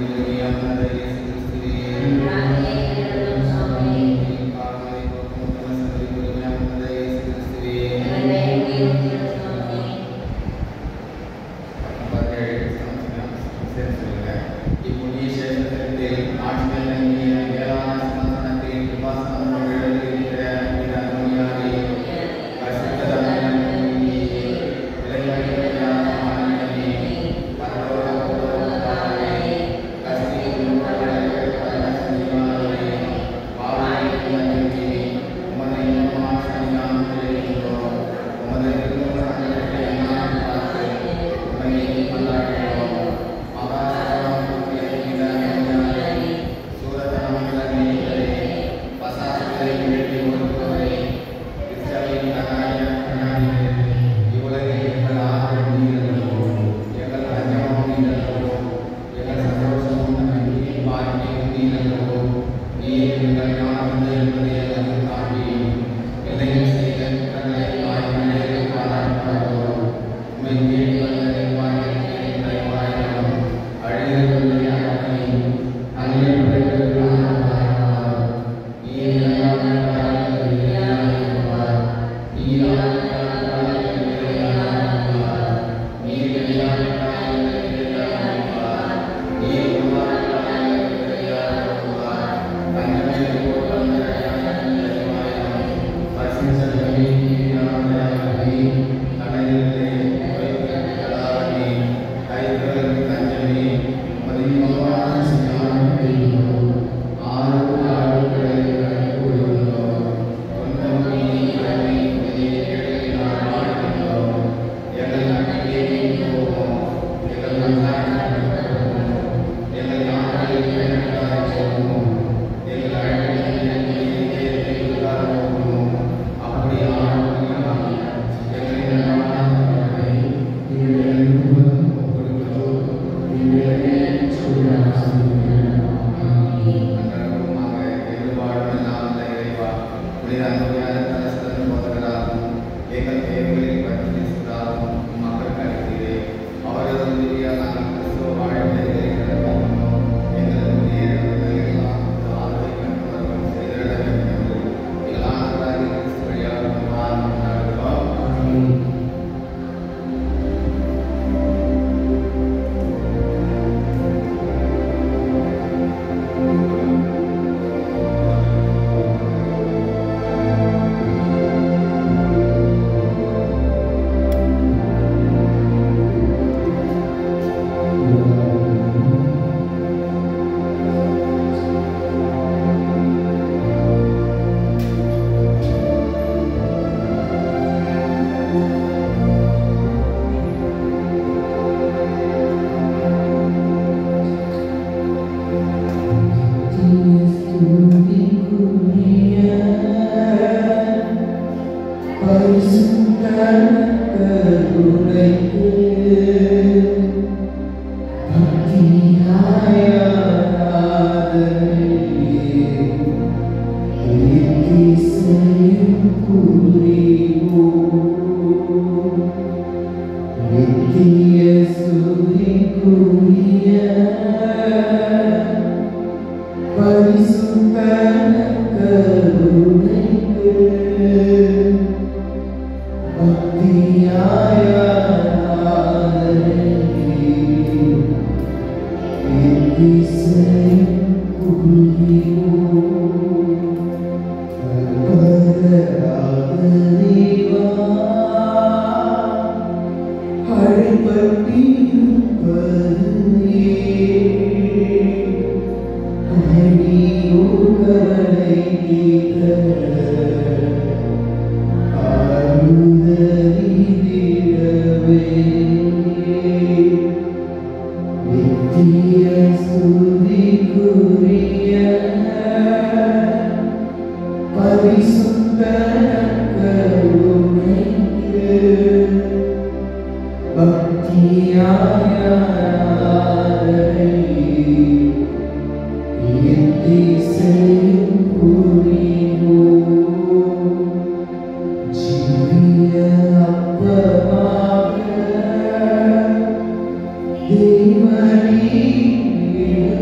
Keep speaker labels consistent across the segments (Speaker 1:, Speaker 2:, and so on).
Speaker 1: தேவனே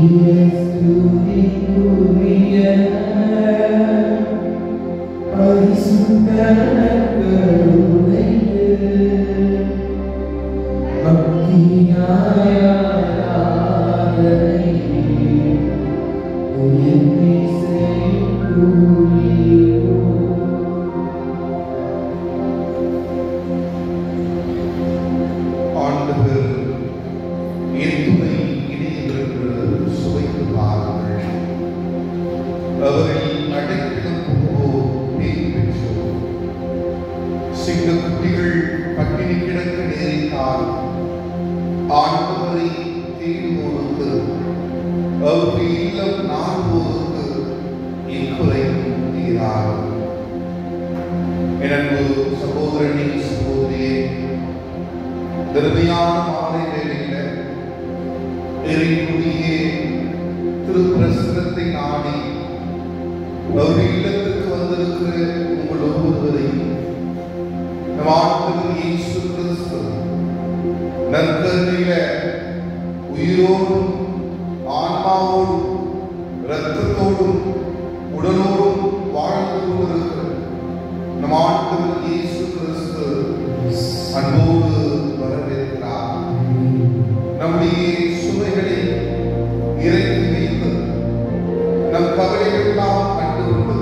Speaker 1: ஆண்டவர் எத்துணை இணைந்திருக்கிறது சுவைத்து பாருங்கள் அவரில் அடைக்கலம் புகுவோர் பேர் பெற்றோர் சிங்கக்குட்டிகள் பட்டினி கிடக்க நேரிட்டால் ஆண்டவரை தேடுவோருக்கு அவருக்கு இல்லம் நாடுவோருக்கு இக்குறை தீராது எனது சகோதரனே சகோதரியே தருமையான மாலை வேளையில எரிக்குடியே திருப்பிரசனத்தை நாடி அவருடைய இல்லத்திற்கு வந்திருக்கிற உங்கள் ஒவ்வொருவரையும் நம் ஆண்டவர் இயேசு கிறிஸ்து நற்கருணையில உயிரோடும் ஆன்மாவோடும் இரத்தத்தோடும் உடலோடும் வாழ்ந்து கொண்டிருக்கிற நம் ஆண்டவர் இயேசு கிறிஸ்து அன்போடு வரவேற்கிறார் நம்முடைய சுமைகளை இறக்கி வைத்து நம் கவலைகள் எல்லாம் கண்டு கொண்டு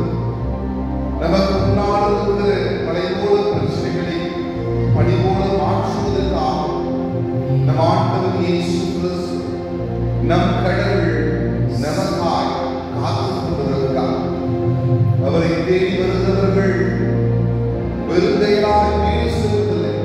Speaker 1: நமக்கு முன்னால் இருக்கிற மலை போல பிரச்சனைகளை பணி போல மாற்றுவதற்காக நம் ஆண்டவர் இயேசு கிறிஸ்து நம் கடவுள் நமக்காய் காத்துக் கொண்டிருக்கிறார் அவரை தேடி வருகிறவர்கள் வெறுங்கையால் வீடு செல்வதில்லை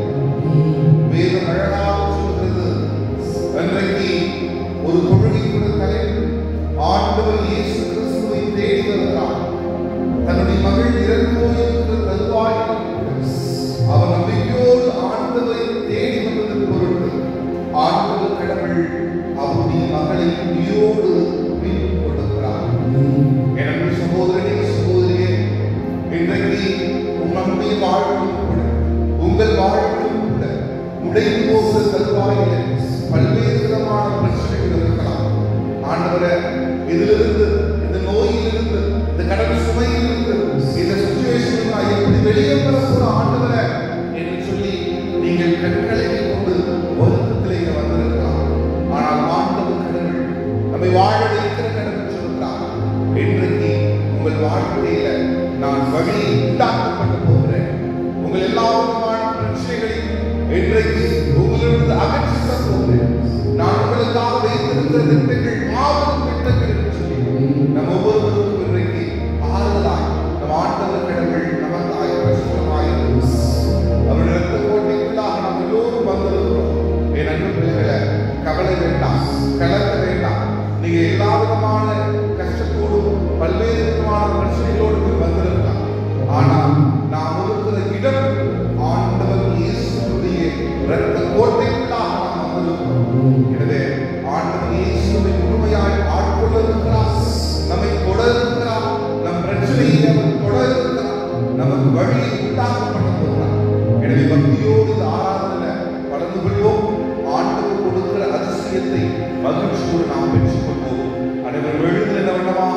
Speaker 1: வேதம் அழகாக சொல்கிறது அன்றைக்கு ஒரு தொழுகை கூட தலைவர் ஆண்டவர் இயேசு கிறிஸ்துவை தேடி வருகிறார் தன்னுடைய மகள் இறந்து போயிருக்கிற தருவாயில் அவர் நம்பிக்கையோடு ஆண்டவரை தேடி வந்ததன் பொருட்டு ஆண்டவர் கடவுள் அவருடைய மகளை உயிரோடு மீட்டுக் கொடுக்கிறார் எனக்கு சகோதரனே சகோதரியே இன்றைக்கு உங்களுடைய வாழ்க்கையும் கூட உங்கள் வாழ்க்கையும் கூட உடைந்து போகிற தருவாயில பல்வேறு விதமான பிரச்சனைகள் இருக்கலாம் ஆண்டவரே இதிலிருந்து இந்த நோயிலிருந்து இந்த கடன் சுமையிலிருந்து இந்த சுச்சுவேஷன் நான் எப்படி வெளியே வரப்போற ஆண்டவரே என்று சொல்லி நீங்கள் கண்களை கொண்டு வருத்தத்தில் இங்க வந்திருக்கலாம் ஆனால் ஆண்டவர் கடவுள் நம்மை வாழ வைக்கிற கடவுள் சொல்கிறார் இன்றைக்கு உங்கள் வாழ்க்கையில நான் வழி உண்டாக்கப்பட போகிறேன் உங்கள் எல்லா விதமான பிரச்சனைகளையும் இன்றைக்கு உங்களிருந்து அகற்றிட போகிறேன் நான் உங்களுக்காக வைத்திருக்கிற திட்டங்கள் மாபெரும் திட்டங்கள் என்று சொல்லி நம்ம ஒவ்வொருவருக்கும் இன்றைக்கு ஆறுதலாய் நம் ஆண்டவர் கடவுள் நமக்காய் பிரசுரமாய் அவருடைய ரத்த கோட்டைக்குள்ளாக நாம் எல்லோரும் வந்திருக்கிறோம் என் அன்பு பிள்ளைகளை கவலை வேண்டாம் கலக்க வேண்டாம் நீங்க எல்லா விதமான கஷ்டத்தோடும் பல்வேறு விதமான பிரச்சனைகளோடு நீங்க வந்திருக்கலாம் ஆனால் நாம் இருக்கிற இடம் ஆண்டவர் இயேசுடைய இரத்த கோட்டைக்குள்ளாக நாம் வந்திருக்கிறோம் எனவே ஆண்டவர் இயேசுவை முழுமையாய் ஆட்கொள்ள இருக்கிறார் நம்மை தொட இருக்கிறார் நம் பிரச்சனையை அவர் தொட இருக்கிறார் நமக்கு வழியை உண்டாக்கப்பட போகிறார் எனவே பக்தியோடு இந்த ஆராதனை கலந்து கொள்வோம் ஆண்டவர் கொடுக்கிற அதிசயத்தை மகிழ்ச்சியோடு நாம் பெற்றுக் கொள்வோம் அனைவரும் எழுந்து என்ன வேண்டுமா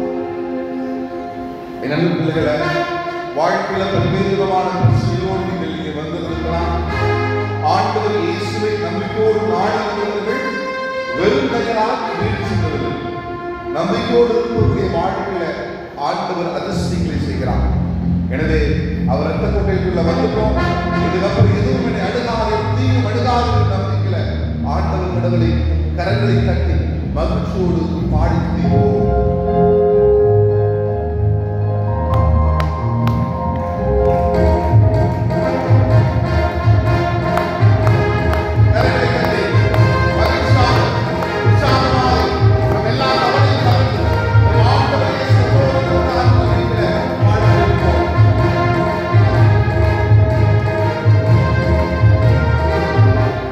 Speaker 1: என் அன்பு பிள்ளைகளை வாழ்க்கையில பல்வேறு விதமான பிரச்சனையோடு நீங்கள் இங்கே வந்திருக்கலாம் ஆண்டவர் இயேசுவை நம்பிக்கையோடு நாடி வந்தவர்கள் வெறும் கையரால் வீழ்ச்சி பெறுவது நம்பிக்கையோடு இருப்பவருடைய வாழ்க்கையில ஆண்டவர் அதிசயங்களை செய்கிறார் எனவே அவர் ரத்த கோட்டைக்குள்ள வந்துட்டோம் இதுக்கப்புறம் எதுவும் என்னை அணுகாது தீயும் அணுகாது என்ற நம்பிக்கையில ஆண்டவர் கடவுளை கரங்களை தட்டி மகிழ்ச்சியோடு பாடி துதிப்போம் கரங்களை தட்டி மகிழ்ச்சியாக உற்சாகமாக நம் எல்லா கவலையும் மறந்து நம் ஆண்டவர் இயேசுவோடு கூட நாம் மகிழ்ச்சியில பாடுவோம்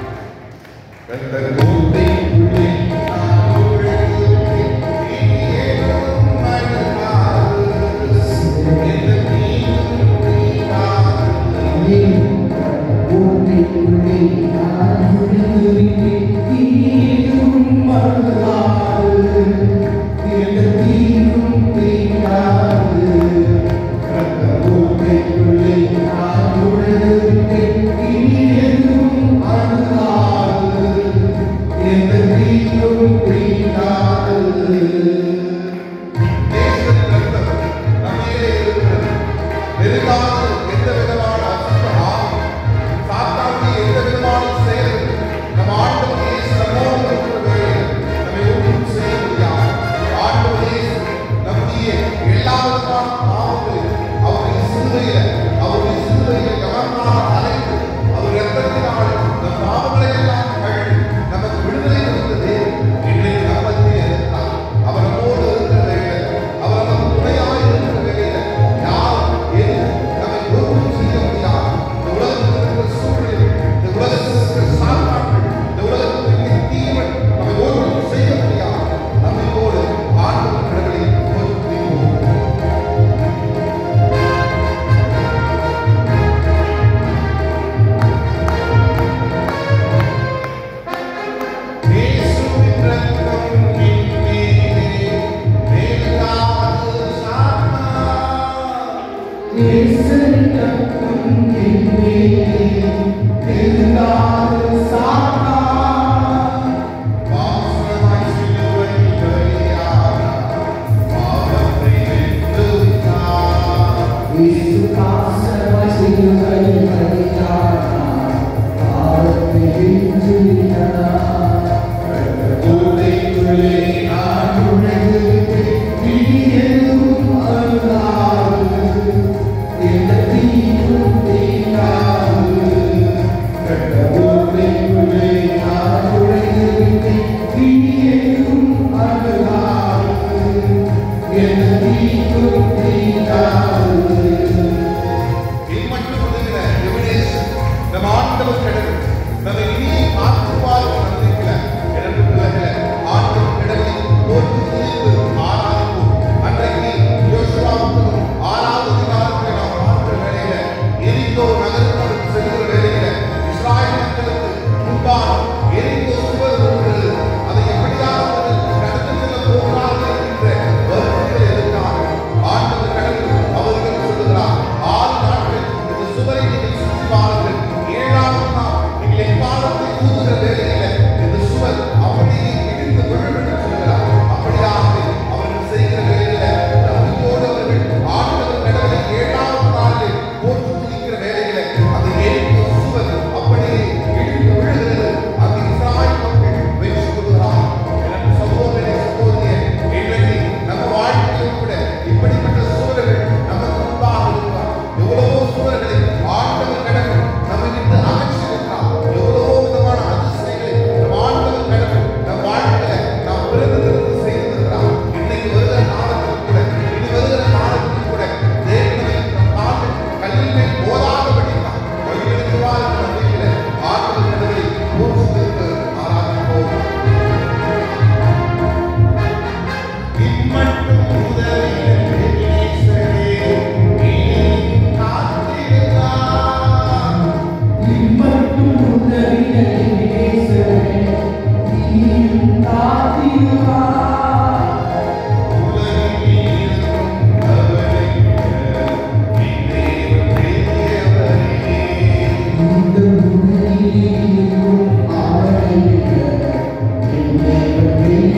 Speaker 1: வெந்த கோட்டை உள்ளே நான் உழைத்தேன். நீயே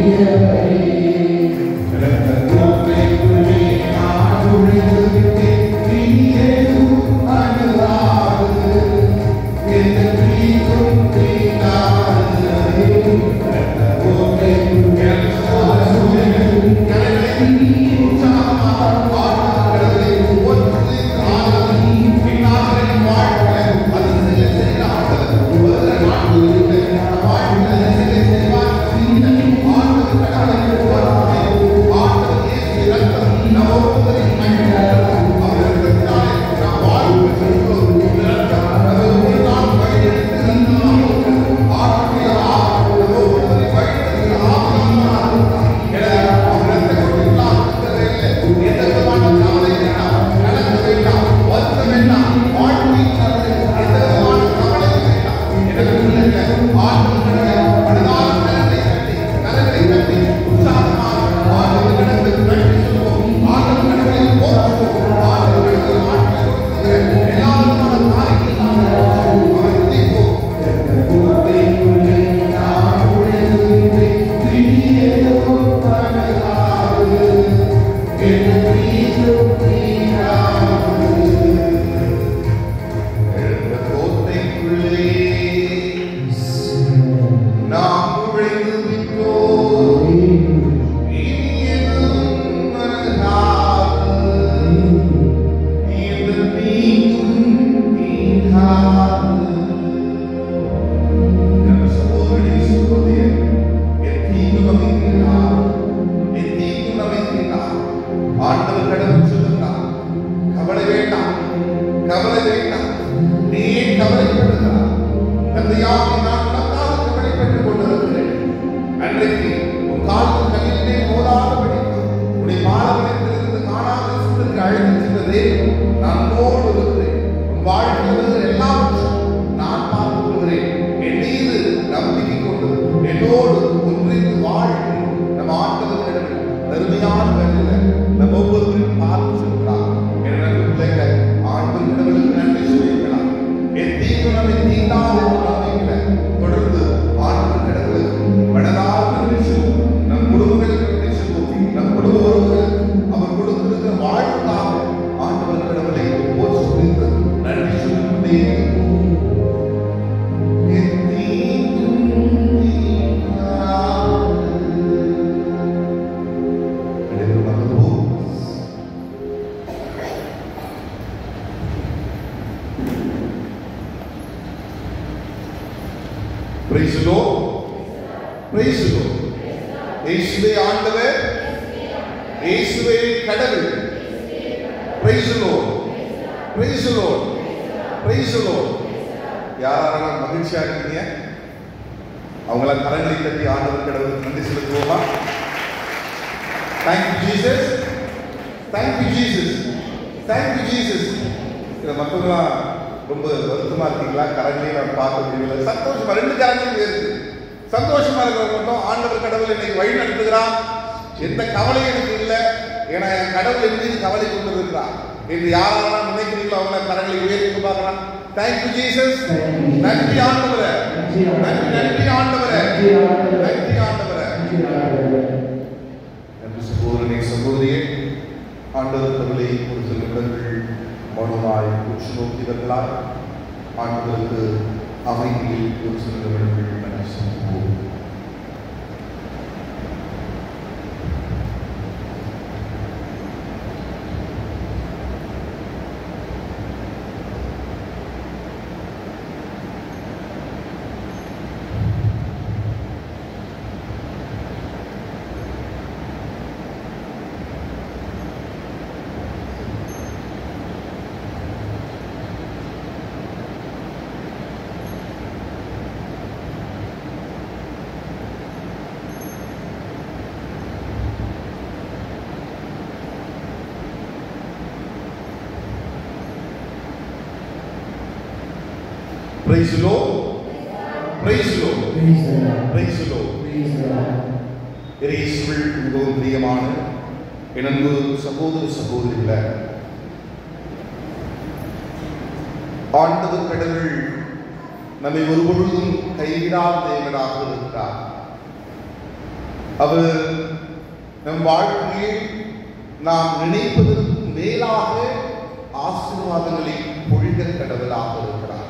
Speaker 1: நாம் உழைத்து விட்டோம் இனி எதுவும் அணுகாது. இந்த தீங்கும் தீண்டாது. என் சகோதரி, சகோதரியே, என் தீங்கு நம்மை தீண்டாது. என் தீங்கு நம்மை தீண்டாது. ஆண்டவர் கடவுள் சொல்லுகிறார் கவலை வேண்டாம் கவலை வேண்டாம் நீ ஏன் கவலைப்படுகிறார் தந்தையாக நான் உனக்காக கவலைப்பட்டுக் கொண்டிருக்கிறேன் அன்றைக்கு உன் காலில் கல்லிலே மோதாத படிக்கும் உன்னை மாணவனிடத்திலிருந்து காணாத சுற்றுக்கு அழைத்து சென்றதே நான் உன்னோடு இருக்கிறேன் உன் வாழ்க்கையில் எல்லாவற்றையும் நான் பார்த்துக் கொள்கிறேன் என் மீது நம்பிக்கை கொண்டு என்னோடு ஒன்றித்து வாழ்க்கை நம் ஆண்டவர் கடவுள் அருமையான வேலையில நம்ம ஒவ்வொருவரையும் பார்த்து சொல்கிறார் என்ன பிள்ளைகளை ஆண்டவர் கடவுளுக்கு நன்றி சொல்லியிருக்கலாம் என் தீங்கு நம்மை தீண்டாத நம்பிக்கை தொடர்ந்து ஆண்டவர் கடவுளுக்கு மனதால் நன்றி சொல்லுவோம் நம் குடும்பங்களுக்கு நன்றி சொல்லுவோம் நம் குடும்ப உறவுகளுக்கு அவர் கொடுத்திருக்கிற வாழ்வுக்காக ஆண்டவர் கடவுளை போற்றுகின்ற நன்றி சொல்லிக்கொண்டே இருப்போம். என் தீங்கும் தீண்டாது. எடுத்து மகிழ்வோம். Praise the Lord. Praise the Lord. இயேசுவே ஆண்டவர் இயேசுவே கடவுள் Praise the Lord. Praise the Lord. Praise the Lord. யாரெல்லாம் மகிழ்ச்சியா இருக்கீங்க அவங்கள கரங்களை தட்டி ஆண்டவர் கடவுளுக்கு நன்றி செலுத்துவோமா thank you Jesus thank you Jesus thank you Jesus இதை மற்றவங்களாம் ரொம்ப வருத்தமா இருக்கீங்களா கரங்களே நான் பார்க்க முடியல சந்தோஷமா ரெண்டு கரங்களையும் இருக்கு சந்தோஷமா இருக்கிறவங்க மட்டும் ஆண்டவர் கடவுள் என்னை வழி நடத்துகிறான் எந்த கவலையும் எனக்கு இல்லை ஏன்னா என் கடவுள் என் மீது கவலை கொண்டு இருக்கிறான் என்று யாரெல்லாம் நினைக்கிறீங்களோ அவங்க கரங்களை உயர்த்தி பார்க்கலாம் தேங்க்யூ ஜீசஸ் நன்றி ஆண்டவரே நன்றி நன்றி ஆண்டவரே நன்றி ஆண்டவரே என்று சகோதரனே சகோதரியே ஆண்டவர் கடவுளை ஒரு சில நிமிடங்கள் மௌனமாய் உற்று நோக்கியவர்களால் ஆண்டவருக்கு அமைதியில் ஒரு சில நிமிடங்கள் நன்றி செலுத்துவோம் Praise the Lord. Praise the Lord. Praise the Lord. இயேசுவில் மிகவும் பிரியமான என் அன்பு சகோதர சகோதரிகள ஆண்டவர் கடவுள் நம்மை ஒரு பொழுதும் கைவிடாத தேவனாக இருக்கிறார் அவர் நம் வாழ்க்கையில் நாம் நினைப்பதற்கு மேலாக ஆசீர்வாதங்களை பொழிக கடவுளாக இருக்கிறார்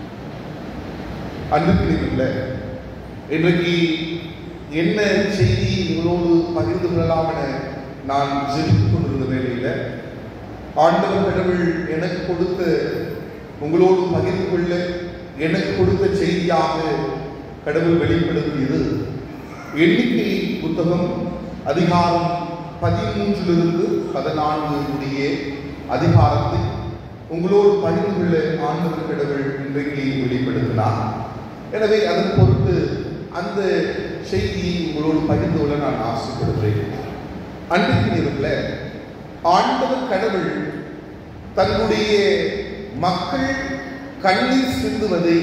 Speaker 1: அன்புக்குரியவர்களே இன்றைக்கு என்ன செய்தி உங்களோடு பகிர்ந்து கொள்ளலாம் என நான் ஜெபித்துக் கொண்டிருந்த வேளையில ஆண்டவர் கடவுள் எனக்கு கொடுத்த உங்களோடு பகிர்ந்து கொள்ள எனக்கு கொடுத்த செய்தியாக கடவுள் வெளிப்படுத்தியது எண்ணிக்கை புத்தகம் அதிகாரம் பதிமூன்றிலிருந்து பதினான்கு உடைய அதிகாரத்தை உங்களோடு பகிர்ந்து கொள்ள ஆண்டவர் கடவுள் இன்றைக்கு வெளிப்படுத்தினார் எனவே அதன் பொருட்டு அந்த செய்தியை உங்களோடு பகிர்ந்து கொள்ள நான் ஆசைப்படுகிறேன் அன்றைக்கு ஆண்டவர் கடவுள் தன்னுடைய மக்கள் கண்ணீர் சிந்துவதை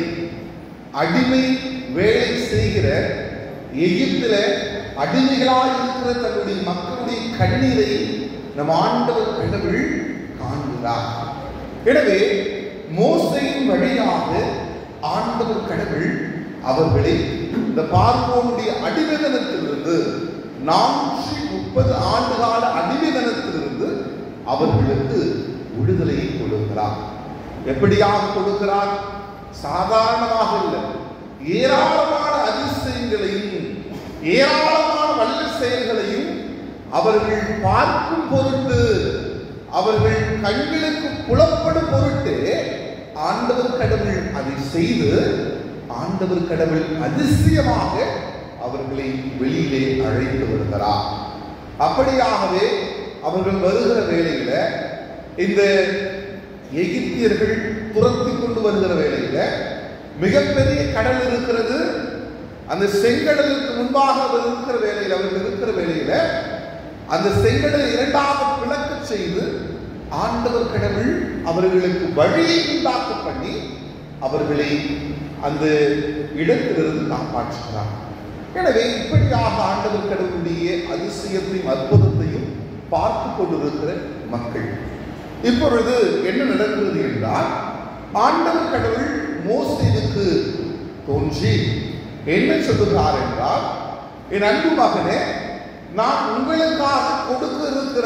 Speaker 1: அடிமை வேலை செய்கிற எகிப்தில அடிமைகளாய் இருக்கிற தன்னுடைய மக்களுடைய கண்ணீரை நம் ஆண்டவர் கடவுள் காண்கிறார் எனவே மோசையின் வழியாக ஆண்டவர் கடவுள் அவர்களை இந்த பார்வோனுடைய அடிமைதனத்திலிருந்து நானூற்றி முப்பது ஆண்டு கால அடிமைதனத்திலிருந்து அவர்களுக்கு விடுதலையை கொடுக்கிறார் எப்படியாக கொடுக்கிறார் சாதாரணமாக இல்லை ஏராளமான அதிசயங்களையும் ஏராளமான வல்ல செயல்களையும் அவர்கள் பார்க்கும் பொருட்டு அவர்கள் கண்களுக்கு புலப்படும் பொருட்டு ஆண்டவர் கடவுள் அதை செய்து ஆண்டவர் கடவுள் அதிசயமாக அவர்களை வெளியிலே அழைத்து வருகிறார் அப்படியாகவே அவர்கள் வருகிற வேளையில இந்த எகிப்தியர்கள் துரத்தி கொண்டு வருகிற வேளையில மிகப்பெரிய கடல் இருக்கிறது அந்த செங்கடலுக்கு முன்பாக அவர் இருக்கிற வேளையில் அவர்கள் இருக்கிற வேளையில அந்த செங்கடலை இரண்டாக பிளக்க செய்து ஆண்டவர் கடவுள் அவர்களுக்கு வழியை உண்டாக்க பண்ணி அவர்களை அந்த இடத்திலிருந்து காப்பாற்றுகிறார் எனவே இப்படியாக ஆண்டவர் கடவுளுடைய அதிசயத்தையும் அற்புதத்தையும் பார்த்து கொண்டிருக்கிற மக்கள் இப்பொழுது என்ன நடக்கிறது என்றால் ஆண்டவர் கடவுள் மோசேவுக்கு தோன்றி என்ன சொல்லுகிறார் என்றால் என் அன்பு மகனே நான் உங்களுக்காக கொடுக்க இருக்கிற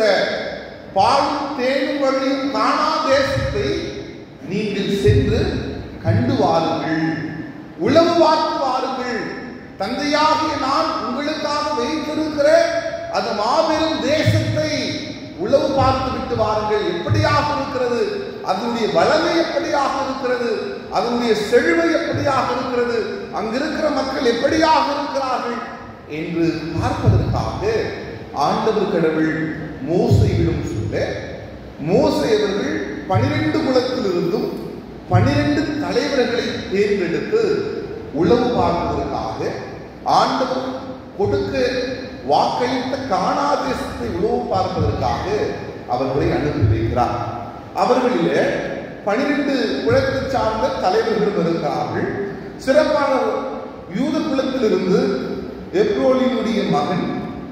Speaker 1: பாலும் தேனும் வழியும் காணா தேசத்தை நீங்கள் சென்று கண்டு வாருங்கள் உளவு பார்த்து வாருங்கள் தந்தையாகிய நான் உங்களுக்காக வைத்திருக்கிற அந்த மாபெரும் தேசத்தை உளவு பார்த்து விட்டு வாருங்கள் எப்படியாக இருக்கிறது அதனுடைய வளமை எப்படியாக இருக்கிறது அதனுடைய செழுமை எப்படியாக இருக்கிறது அங்கிருக்கிற மக்கள் எப்படியாக இருக்கிறார்கள் என்று பார்ப்பதற்காக ஆண்டவர் கடவுள் மோசையிடம் சொல்ல மோசை அவர்கள் பனிரெண்டு குலத்திலிருந்தும் பனிரெண்டு தலைவர்களை தேர்ந்தெடுத்து உளவு பார்ப்பதற்காக ஆண்டவர் கொடுக்க வாக்களித்த காணாதேசத்தை உளவு பார்ப்பதற்காக அவர்களை அனுப்பி வைக்கிறார் அவர்களிலே பனிரெண்டு குலத்தை சார்ந்த தலைவர்களும் இருக்கிறார்கள் சிறப்பான யூத குலத்திலிருந்து எப்ரோலினுடைய மகன்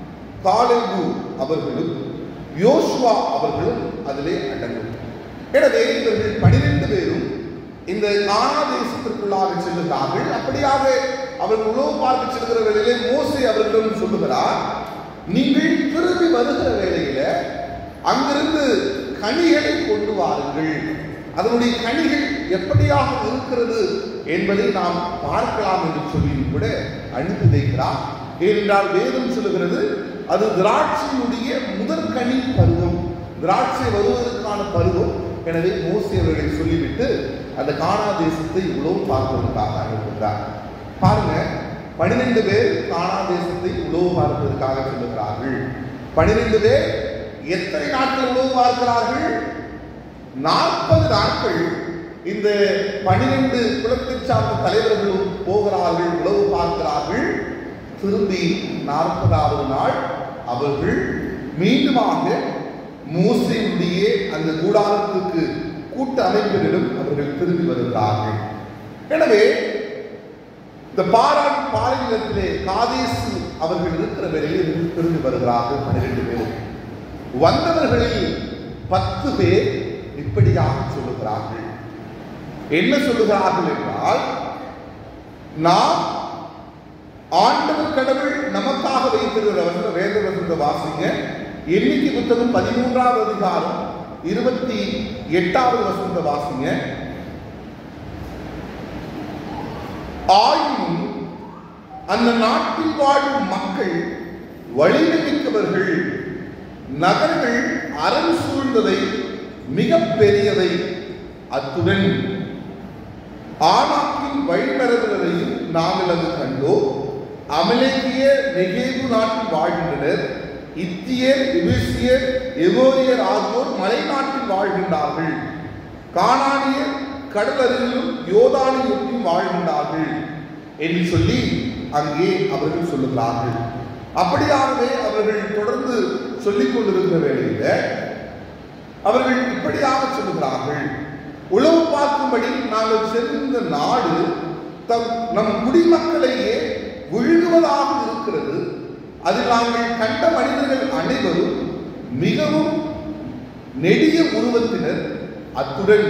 Speaker 1: காலேபு அவர்களும் யோசுவா அவர்களும் அதிலே அடங்கும் எனவே இவர்கள் பனிரெண்டு பேரும் இந்த கானா தேசத்திற்குள்ளாக செல்லுகிறார்கள் அப்படியாக அவர்கள் உணவு பார்க்க செல்கிற வேளையிலே மோசை அவர்களும் சொல்லுகிறார் நீங்கள் திரும்பி வருகிற வேளையில அங்கிருந்து கனிகளை கொண்டு வாருங்கள் அதனுடைய கனிகள் எப்படியாக இருக்கிறது என்பதை நாம் பார்க்கலாம் என்று சொல்லி கூட அனுப்பி வைக்கிறார் ஏனென்றால் வேதம் சொல்லுகிறது அது திராட்சையுடைய முதற்கனி பருவம் திராட்சை வருவதற்கான பருவம் எனவே மோசி அவர்களை சொல்லிவிட்டு அந்த கானா தேசத்தை உழவு பார்ப்பதற்காக அனுப்புகிறார் பாருங்க பனிரெண்டு பேர் கானா தேசத்தை உழவு பார்ப்பதற்காக சொல்லுகிறார்கள் பனிரெண்டு பேர் எத்தனை நாட்கள் உழவு பார்க்கிறார்கள் நாற்பது நாட்கள் இந்த பனிரெண்டு குலத்தை சார்ந்த தலைவர்களும் போகிறார்கள் உழவு பார்க்கிறார்கள் திரும்பி நாற்பதாவது நாள் அவர்கள் மீண்டுமாக மோசையுடைய அந்த கூடாரத்துக்கு கூட்ட அமைப்பினரிடம் அவர்கள் திரும்பி வருகிறார்கள் எனவே இந்த பாரான் பாலைநிலத்திலே காதேசு அவர்கள் இருக்கிற வேளையில் இவர்கள் திரும்பி வருகிறார்கள் பன்னிரெண்டு பேர் வந்தவர்களில் பத்து பேர் இப்படியாக சொல்லுகிறார்கள் என்ன சொல்லுகிறார்கள் என்றால் நாம் ஆண்டவர் கடவுள் நமக்காக வைத்திருக்கிற வசன வேத வசனத்தை வாசிங்க எண்ணிக்கை புத்தகம் பதிமூன்றாவது அதிகாரம் இருபத்தி எட்டாவது வசனத்தை வாசிங்க ஆயினும் அந்த நாட்டில் வாழும் மக்கள் வலிமை மிக்கவர்கள் நகர்கள் அரண் சூழ்ந்ததை மிக பெரியவை அத்துடன் ஆனாக்கின் வழிமரவரையும் நாங்கள் அது கண்டோம் அமலேக்கிய நெகேபு நாட்டில் வாழ்கின்றனர் இத்தியர் இபிசியர் எவோரியர் ஆகியோர் மலை நாட்டில் வாழ்கின்றார்கள் கானானியர் கடல் அருகிலும் யோதானியும் வாழ்கின்றார்கள் என்று சொல்லி அங்கே அவர்கள் சொல்லுகிறார்கள் அப்படியாகவே அவர்கள் தொடர்ந்து சொல்லிக் கொண்டிருக்கிற வேளையில அவர்கள் இப்படியாக சொல்லுகிறார்கள் உளவு பார்க்கும்படி நாங்கள் சென்ற நாடு தம் நம் குடிமக்களையே விழுகுவதாக இருக்கிறது அதில் நாங்கள் கண்ட மனிதர்கள் அனைவரும் மிகவும் நெடிய உருவத்தினர் அத்துடன்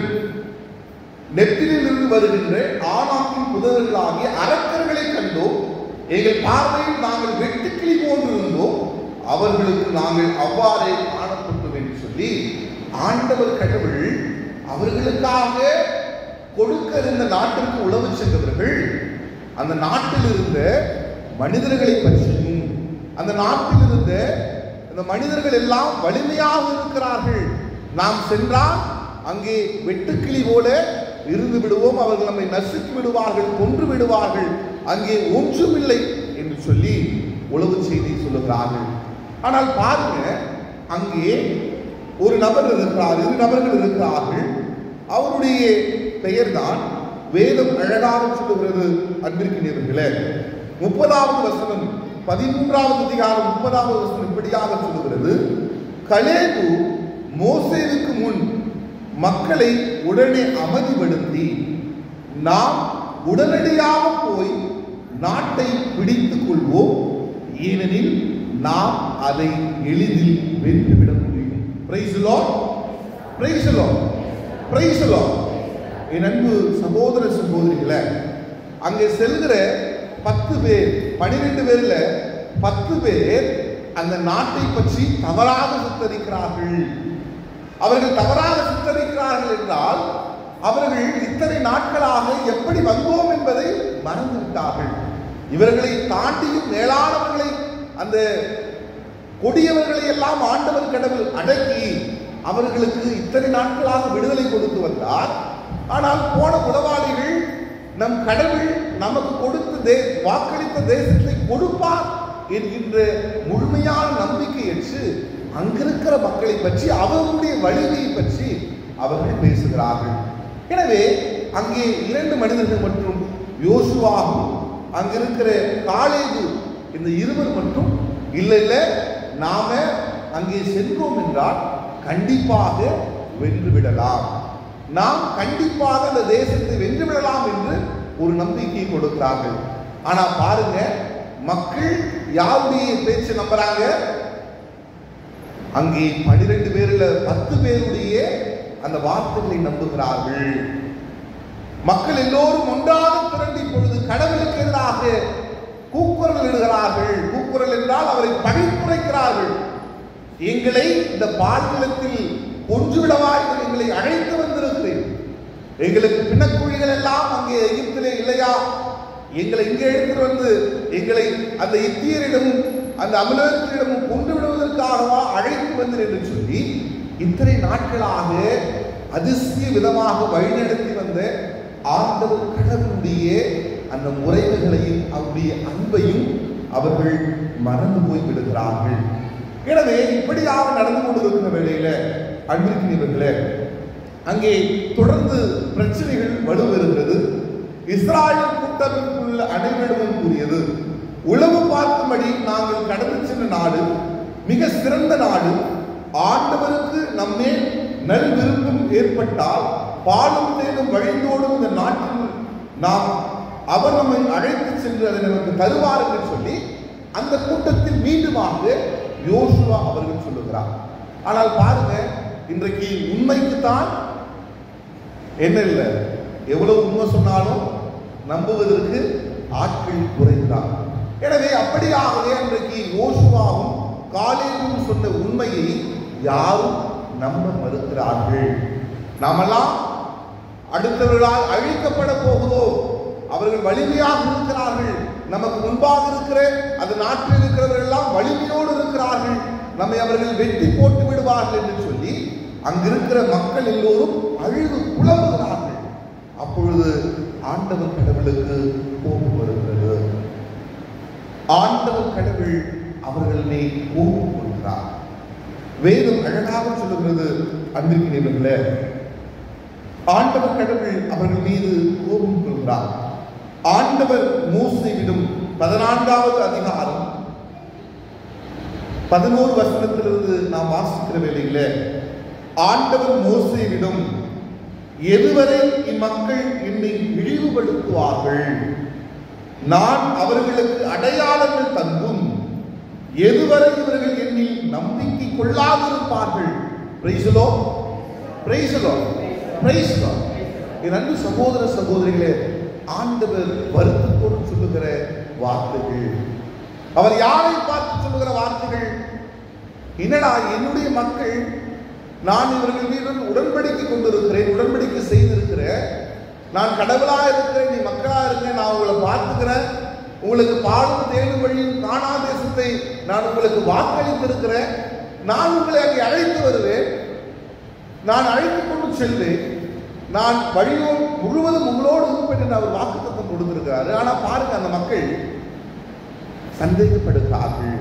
Speaker 1: நெத்திலிருந்து வருகின்ற ஆணாக்கின் புதர்களாகிய அரக்கர்களை கண்டோம் எங்கள் பார்வையில் நாங்கள் வெட்டுக்கிளி போன்று இருந்தோம் அவர்களுக்கு நாங்கள் அவ்வாறே காணப்பட்டோம் என்று சொல்லி ஆண்டவர் கடவுள் அவர்களுக்காக கொடுக்க இருந்த நாட்டிற்கு உழவு சென்றவர்கள் அந்த நாட்டில் இருந்த மனிதர்களை பற்றியும் அந்த நாட்டில் இருந்த அந்த மனிதர்கள் எல்லாம் வலிமையாக இருக்கிறார்கள் நாம் சென்றால் அங்கே வெட்டுக்கிளி போல இருந்து விடுவோம் அவர்கள் நம்மை நசுக்கி விடுவார்கள் கொன்று விடுவார்கள் அங்கே ஒன்றுமில்லை என்று சொல்லி உளவு செய்தி சொல்லுகிறார்கள் ஆனால் பாருங்க அங்கே ஒரு நபர் இருக்கிறார் இரு நபர்கள் இருக்கிறார்கள் அவருடைய பெயர்தான் வேதம் அழகாக சொல்லுகிறது அன்பிற்கினியவர்களே முப்பதாவது வசனம் பதிமூன்றாவது அதிகாரம் முப்பதாவது வசனம் இப்படியாக சொல்லுகிறது கலேபு மோசேவுக்கு முன் மக்களை உடனே அமைதிப்படுத்தி நாம் உடனடியாக போய் நாட்டை பிடித்துக் கொள்வோம் ஏனெனில் நாம் அதை எளிதில் வென்றுவிட முடியும் praise lord praise lord praise lord என் அன்பு சகோதர சகோதரிகளை அங்கே செல்கிற பத்து பேர் பனிரெண்டு பேர்ல பத்து பேர் அந்த நாட்டை பற்றி தவறாக சித்தரிக்கிறார்கள் அவர்கள் தவறாக சித்தரிக்கிறார்கள் என்றால் அவர்கள் இத்தனை நாட்களாக எப்படி வந்தோம் என்பதை மறந்து விட்டார்கள் இவர்களை தாண்டியும் மேலானவர்களை அந்த கொடியவர்களை எல்லாம் ஆண்டவர் கடவுள் அடக்கி அவர்களுக்கு இத்தனை நாட்களாக விடுதலை கொடுத்து வந்தார் ஆனால் போன உளவாளிகள் நம் கடவுள் நமக்கு கொடுத்த தே வாக்களித்த தேசத்தை கொடுப்பார் என்கின்ற முழுமையான நம்பிக்கையற்று அங்கிருக்கிற மக்களை பற்றி அவர்களுடைய வலிமையை பற்றி அவர்கள் பேசுகிறார்கள் எனவே அங்கே இரண்டு மனிதர்கள் மற்றும் யோசுவாகும் அங்கிருக்கிற காலேது இந்த இருவர் மட்டும் இல்லை இல்லை நாம அங்கே சென்றோம் என்றால் கண்டிப்பாக வென்று விடலாம் நாம் கண்டிப்பாக அந்த தேசத்தை வென்று விடலாம் என்று ஒரு நம்பிக்கை கொடுக்கிறார்கள் ஆனா பாருங்க மக்கள் யாருடைய பேச்சு நம்புறாங்க அங்கே பனிரெண்டு பேர்ல பத்து பேருடைய அந்த வார்த்தைகளை நம்புகிறார்கள் மக்கள் எல்லோரும் ஒன்றாக திரண்டு இப்பொழுது கடவுளுக்கு எதிராக கூக்குரல் இடுகிறார்கள் கூக்குரல் என்றால் அவரை பழித்துரைக்கிறார்கள் எங்களை இந்த பால்நிலத்தில் கொன்றுவிடவா என்று எங்களை அழைத்து வந்திருக்கிறேன் எங்களுக்கு பிணக்குழிகள் எல்லாம் அங்கே எகிப்திலே இல்லையா எங்களை இங்கே எடுத்துட்டு வந்து எங்களை அந்த இத்தியரிடமும் அந்த அமலத்திடமும் கொண்டு விடுவதற்காகவா அழைத்து வந்தேன் என்று சொல்லி இத்தனை நாட்களாக அதிசய விதமாக வழிநடத்தி வந்த ஆண்டவர் கடவுளுடைய அந்த முறைமைகளையும் அவருடைய அன்பையும் அவர்கள் மறந்து போய் விடுகிறார்கள் எனவே இப்படியாக நடந்து கொண்டிருக்கிற வேளையில அன்பிற்கினவர்களே அங்கே தொடர்ந்து பிரச்சனைகள் வலுவருகிறது இஸ்ராயல் கூட்டமைப்புள்ள அனைவரிடமும் கூறியது உளவு பார்க்கும்படி நாங்கள் கடந்து சென்ற நாடு மிக சிறந்த நாடு ஆண்டவருக்கு நம்மே நல் விருப்பம் ஏற்பட்டால் பாலும் தேடும் வழிந்தோடும் இந்த நாட்டில் நாம் அவர் நம்மை அழைத்து சென்று அதை நமக்கு தருவார் என்று சொல்லி அந்த கூட்டத்தில் மீண்டுமாக யோசுவா அவர்கள் சொல்லுகிறார் ஆனால் பாருங்க இன்றைக்கு உண்மைக்குத்தான் என்ன இல்லை எவ்வளவு உண்மை சொன்னாலும் நம்புவதற்கு ஆட்கள் குறைந்தான் எனவே அப்படியாகவே அன்றைக்கு யோசுவாவும் காலேபும் சொன்ன உண்மையை யாரும் நம்ப மறுக்கிறார்கள் நாமெல்லாம் அடுத்தவர்களால் அழிக்கப்பட போகிறோம் அவர்கள் வலிமையாக இருக்கிறார்கள் நமக்கு முன்பாக இருக்கிற அந்த நாட்டில் இருக்கிறவர்கள் எல்லாம் வலிமையோடு இருக்கிறார்கள் நம்மை அவர்கள் வெட்டி போட்டு விடுவார்கள் என்று சொல்லி அங்கிருக்கிற மக்கள் எல்லோரும் அழுது புலம்புகிறார்கள் அப்பொழுது ஆண்டவர் கடவுளுக்கு கோபம் வருகிறது ஆண்டவர் கடவுள் அவர்கள் மேல் கோபம் கொள்கிறார் வேதம் அழகாக சொல்லுகிறது அன்பிற்கினர்களே ஆண்டவர் கடவுள் அவர்கள் மீது கோபம் கொள்கிறார் ஆண்டவர் மோசையிடம் பதினான்காவது அதிகாரம் பதினோரு வசனத்திலிருந்து நாம் வாசிக்கிற வேளையில ஆண்டவர் மோசையிடம் எதுவரை இம்மக்கள் என்னை இழிவுபடுத்துவார்கள் நான் அவர்களுக்கு அடையாளங்கள் தந்தும் எதுவரை இவர்கள் என்னில் நம்பிக்கை கொள்ளாதிருப்பார்கள் பிரைசலோ பிரைசலோ பிரைசலோ என் அன்பு சகோதர சகோதரிகளே ஆண்டவர் வருத்தத்தோடு சொல்லுகிற வார்த்தைகள் அவர் யாரை பார்த்து சொல்லுகிற வார்த்தைகள் என்னடா என்னுடைய மக்கள் நான் இவர்கள் மீது உடன்படிக்கை கொண்டிருக்கிறேன் உடன்படிக்கை செய்திருக்கிறேன் நான் கடவுளா இருக்கிறேன் நீ மக்களா இருக்கிறேன் நான் உங்களை பார்த்துக்கிறேன் உங்களுக்கு பாடும் தேடும் வழியும் காணா தேசத்தை நான் உங்களுக்கு வாக்களித்திருக்கிறேன் நான் உங்களை அங்கே அழைத்து வருவேன் நான் அழைத்து கொண்டு செல்வேன் நான் வழியோ முழுவதும் உங்களோடு இருப்பேன் என்று அவர் வாக்குத்தத்தம் கொடுத்திருக்கிறாரு ஆனா பாருங்க அந்த மக்கள் சந்தேகப்படுகிறார்கள்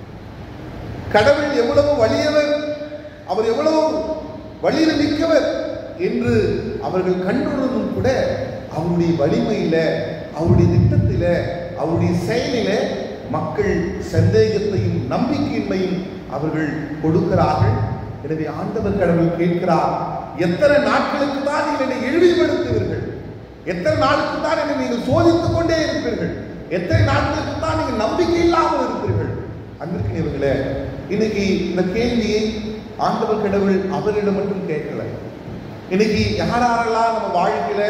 Speaker 1: கடவுள் எவ்வளவு வலியவர் அவர் எவ்வளவு வழியில் மிக்கவர் என்று அவர்கள் கண்டுணர்ந்தும் கூட அவருடைய வலிமையில அவருடைய திட்டத்தில அவருடைய செயலில மக்கள் சந்தேகத்தையும் நம்பிக்கையின்மையும் அவர்கள் கொடுக்கிறார்கள் எனவே ஆண்டவர் கடவுள் கேட்கிறார் எத்தனை நாட்களுக்கு தான் நீங்கள் என்னை இழிவுபடுத்துவீர்கள் எத்தனை நாளுக்கு தான் என்னை நீங்கள் சோதித்துக் கொண்டே இருப்பீர்கள் எத்தனை நாட்களுக்கு தான் நீங்கள் நம்பிக்கை இல்லாமல் இருப்பீர்கள் அன்பிற்கினவர்களே இன்னைக்கு இந்த கேள்வியை ஆண்டவர் கடவுள் அவரிடம் மட்டும் கேட்கல இன்னைக்கு யார் யாரெல்லாம் நம்ம வாழ்க்கையில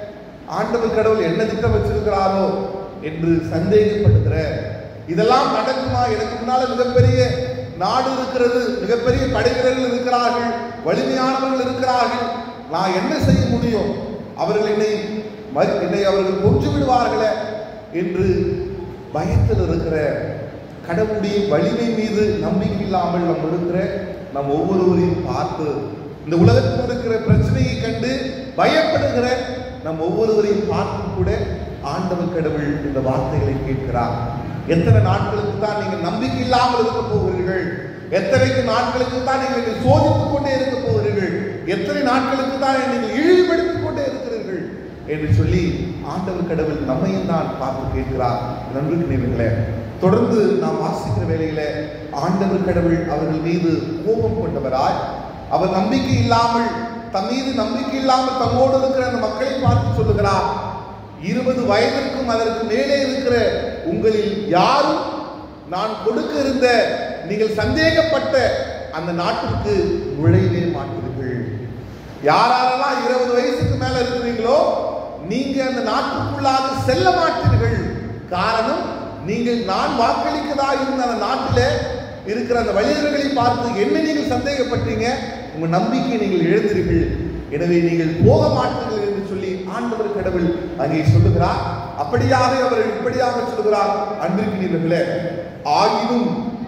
Speaker 1: ஆண்டவர் கடவுள் என்ன திட்டம் வச்சிருக்கிறாரோ என்று சந்தேகப்படுகிற இதெல்லாம் நடக்குமா எனக்கு முன்னால மிகப்பெரிய நாடு இருக்கிறது மிகப்பெரிய படைவீரர்கள் இருக்கிறார்கள் வலிமையானவர்கள் இருக்கிறார்கள் நான் என்ன செய்ய முடியும் அவர்கள் என்னை மறு- என்னை அவர்கள் கொன்று விடுவார்களே என்று பயத்தில் இருக்கிற கடவுளுடைய வலிமை மீது நம்பிக்கை இல்லாமல் நம்ம இருக்கிற நம் ஒவ்வொருவரையும் பார்த்து இந்த உலகத்தில் இருக்கிற பிரச்சனையை கண்டு பயப்படுகிற நம் ஒவ்வொருவரையும் பார்த்து கூட ஆண்டவர் கடவுள் இந்த வார்த்தைகளை கேட்கிறார் எத்தனை நாட்களுக்கு தான் நீங்கள் நம்பிக்கை இல்லாமல் இருக்க போகிறீர்கள் எத்தனைக்கு நாட்களுக்கு தான் நீங்கள் என்னை சோதித்துக் கொண்டே இருக்க போகிறீர்கள் எத்தனை நாட்களுக்கு தான் நீங்கள் இழிவுபடுத்திக் கொண்டே இருக்கிறீர்கள் என்று சொல்லி ஆண்டவர் கடவுள் நம்மையும் தான் பார்த்து கேட்கிறார் நன்றி நினைவுகளே தொடர்ந்து நாம் வாசிக்கிற வேளையில ஆண்டவர் கடவுள் அவர்கள் மீது கோபம் கொண்டவராய் அவர் நம்பிக்கை இல்லாமல் தம் மீது நம்பிக்கை இல்லாமல் தம்மோடு இருக்கிற அந்த மக்களை பார்த்து சொல்லுகிறார் இருபது வயதிற்கும் அதற்கு மேலே இருக்கிற உங்களில் யாரும் நான் கொடுக்க இருந்த நீங்கள் சந்தேகப்பட்ட அந்த நாட்டிற்கு நுழையவே மாட்டீர்கள் யாரெல்லாம் இருபது வயசுக்கு மேல இருக்கிறீங்களோ நீங்க அந்த நாட்டுக்குள்ளாக செல்ல மாட்டீர்கள் காரணம் நீங்கள் நான் வாக்களிக்கதா இருந்த அந்த நாட்டில இருக்கிற அந்த வழியர்களை பார்த்து என்ன நீங்கள் சந்தேகப்பட்டீங்க உங்க நம்பிக்கை நீங்கள் இழந்தீர்கள் எனவே நீங்கள் போக மாட்டீர்கள் என்று சொல்லி ஆண்டவர் கடவுள் அங்கே சொல்லுகிறார் அப்படியாக அவர் இப்படியாக சொல்லுகிறார் அன்பிற்கினீர்களே ஆயினும்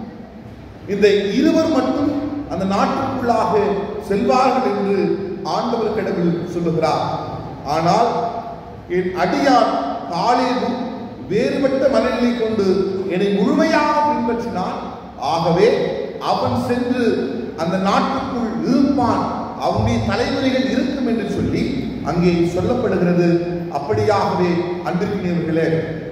Speaker 1: இந்த இருவர் மட்டும் அந்த நாட்டுக்குள்ளாக செல்வார்கள் என்று ஆண்டவர் கடவுள் சொல்லுகிறார் ஆனால் என் அடியான் காலேபும் வேறுபட்ட மனநிலை கொண்டு என்னை முழுமையாக பின்பற்றினான் ஆகவே அவன் சென்று அந்த நாட்டுக்குள் இருப்பான் அவனுடைய தலைமுறைகள் இருக்கும் என்று சொல்லி அங்கே சொல்லப்படுகிறது அப்படியாகவே அன்பிற்கினவர்களே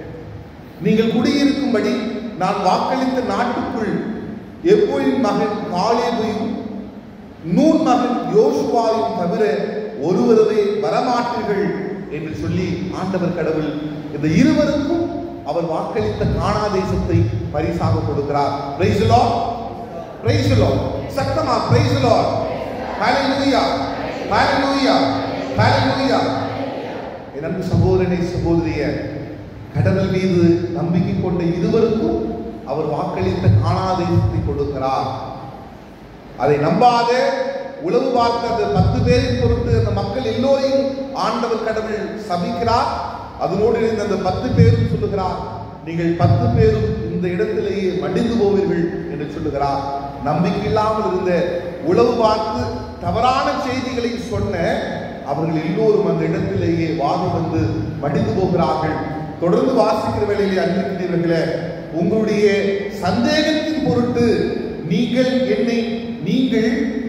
Speaker 1: நீங்கள் குடியிருக்கும்படி நான் வாக்களித்த நாட்டுக்குள் எப்பொழின் மகன் காலேபையும் நூன் மகன் யோசுவாவையும் தவிர ஒருவரவே வரமாட்டீர்கள் என்று சொல்லி ஆண்டவர் கடவுள் இந்த இருவருக்கும் அவர் வாக்களித்த காணா தேசத்தை பரிசாக கொடுக்கிறார் பிரைஸ் லார்ட் பிரைஸ் லார்ட் சத்தமா praise lord hallelujah hallelujah hallelujah என் அன்பு சகோதரனை சகோதரிய கடவுள் மீது நம்பிக்கை கொண்ட இருவருக்கும் அவர் வாக்களித்த காணாதேசத்தை கொடுக்கிறார் அதை நம்பாத உளவு பார்த்த அந்த பத்து பேரின் பொருட்டு அந்த மக்கள் எல்லோரையும் ஆண்டவர் கடவுள் சபிக்கிறார் அதனோடு இணைந்த அந்த பத்து பேரும் சொல்லுகிறார் நீங்கள் பத்து பேரும் இந்த இடத்திலேயே மடிந்து போவீர்கள் என்று சொல்லுகிறார் நம்பிக்கை இல்லாமல் இருந்த உளவு பார்த்து தவறான செய்திகளை சொன்ன அவர்கள் எல்லோரும் அந்த இடத்திலேயே வாதம் வந்து மடிந்து போகிறார்கள் தொடர்ந்து வாசிக்கிற வேளையிலே அன்பிற்கிறீர்களே உங்களுடைய சந்தேகத்தின் பொருட்டு நீங்கள் என்னை நீங்கள்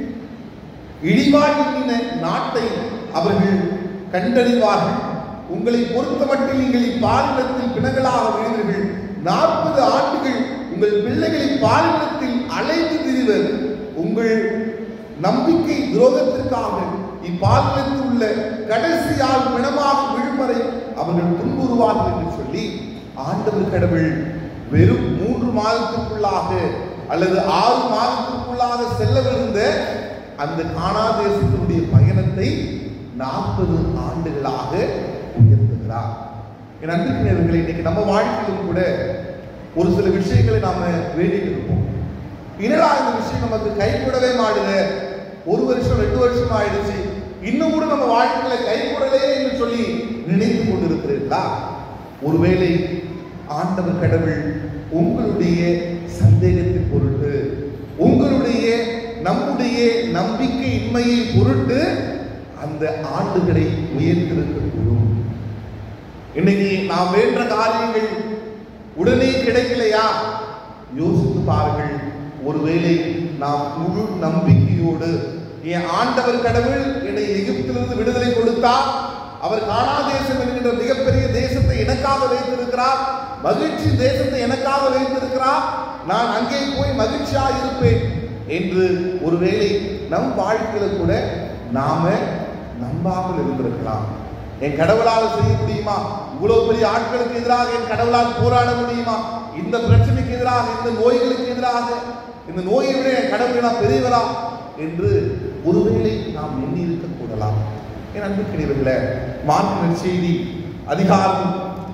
Speaker 1: இழிவாய் எண்ணின நாட்டை அவர்கள் கண்டறிவார்கள் உங்களை பொறுத்தமட்டில் நீங்கள் இப்பாலினத்தில் பிணங்களாக விழுந்தீர்கள் நாற்பது ஆண்டுகள் உங்கள் பிள்ளைகளை பாலினத்தில் அலைந்து திரிவர் உங்கள் நம்பிக்கை துரோகத்திற்காக இப்பாலினத்தில் உள்ள கடைசியால் பிணமாக விழும் வரை அவர்கள் துன்புறுவார்கள் என்று சொல்லி ஆண்டவர் கடவுள் வெறும் மூன்று மாதத்திற்குள்ளாக அல்லது ஆறு மாதத்திற்குள்ளாக செல்லவிருந்த அந்த காணாதேசத்தினுடைய பயணத்தை நாற்பது ஆண்டுகளாக உயர்த்துகிறார் என் அன்பிற்கினர்களை இன்னைக்கு நம்ம வாழ்க்கையிலும் கூட ஒரு சில விஷயங்களை நாம வேண்டிட்டு இருப்போம் என்னடா இந்த விஷயம் நமக்கு கைகூடவே மாடுது ஒரு வருஷம் ரெண்டு வருஷம் ஆயிடுச்சு இன்னும் கூட நம்ம வாழ்க்கையில கைகூடலே என்று சொல்லி நினைத்து கொண்டிருக்கிறீர்களா ஒருவேளை ஆண்டவர் கடவுள் உங்களுடைய சந்தேகத்தின் பொருட்டு உங்களுடைய நம்முடைய நம்பிக்கை இன்மையை பொருட்டு அந்த ஆண்டுகளை உயர்த்திருக்கக்கூடும் இன்னைக்கு நாம் வேண்ட காரியங்கள் உடனே கிடைக்கலையா யோசித்து பாருங்கள் ஒருவேளை நாம் முழு நம்பிக்கையோடு என் ஆண்டவர் கடவுள் என்னை எகிப்திலிருந்து விடுதலை கொடுத்தார் அவர் காணாதேசம் என்கின்ற மிகப்பெரிய தேசத்தை எனக்காக வைத்திருக்கிறார் மகிழ்ச்சி தேசத்தை எனக்காக வைத்திருக்கிறார் நான் அங்கே போய் மகிழ்ச்சியா இருப்பேன் என்று ஒருவேளை நம் வாழ்க்கையில கூட நாம நம்பாமல் இருந்திருக்கலாம் என் கடவுளால் செய்ய முடியுமா இவ்வளவு பெரிய ஆட்களுக்கு எதிராக என் கடவுளால் போராட முடியுமா இந்த பிரச்சனைக்கு எதிராக இந்த நோய்களுக்கு எதிராக இந்த நோயை விட என் கடவுள் நான் பெரியவரா என்று ஒருவேளை நாம் எண்ணி இருக்க கூடலாம் என் அன்புக்கிணியவர்களே மார்க்க செய்தி அதிகாரம்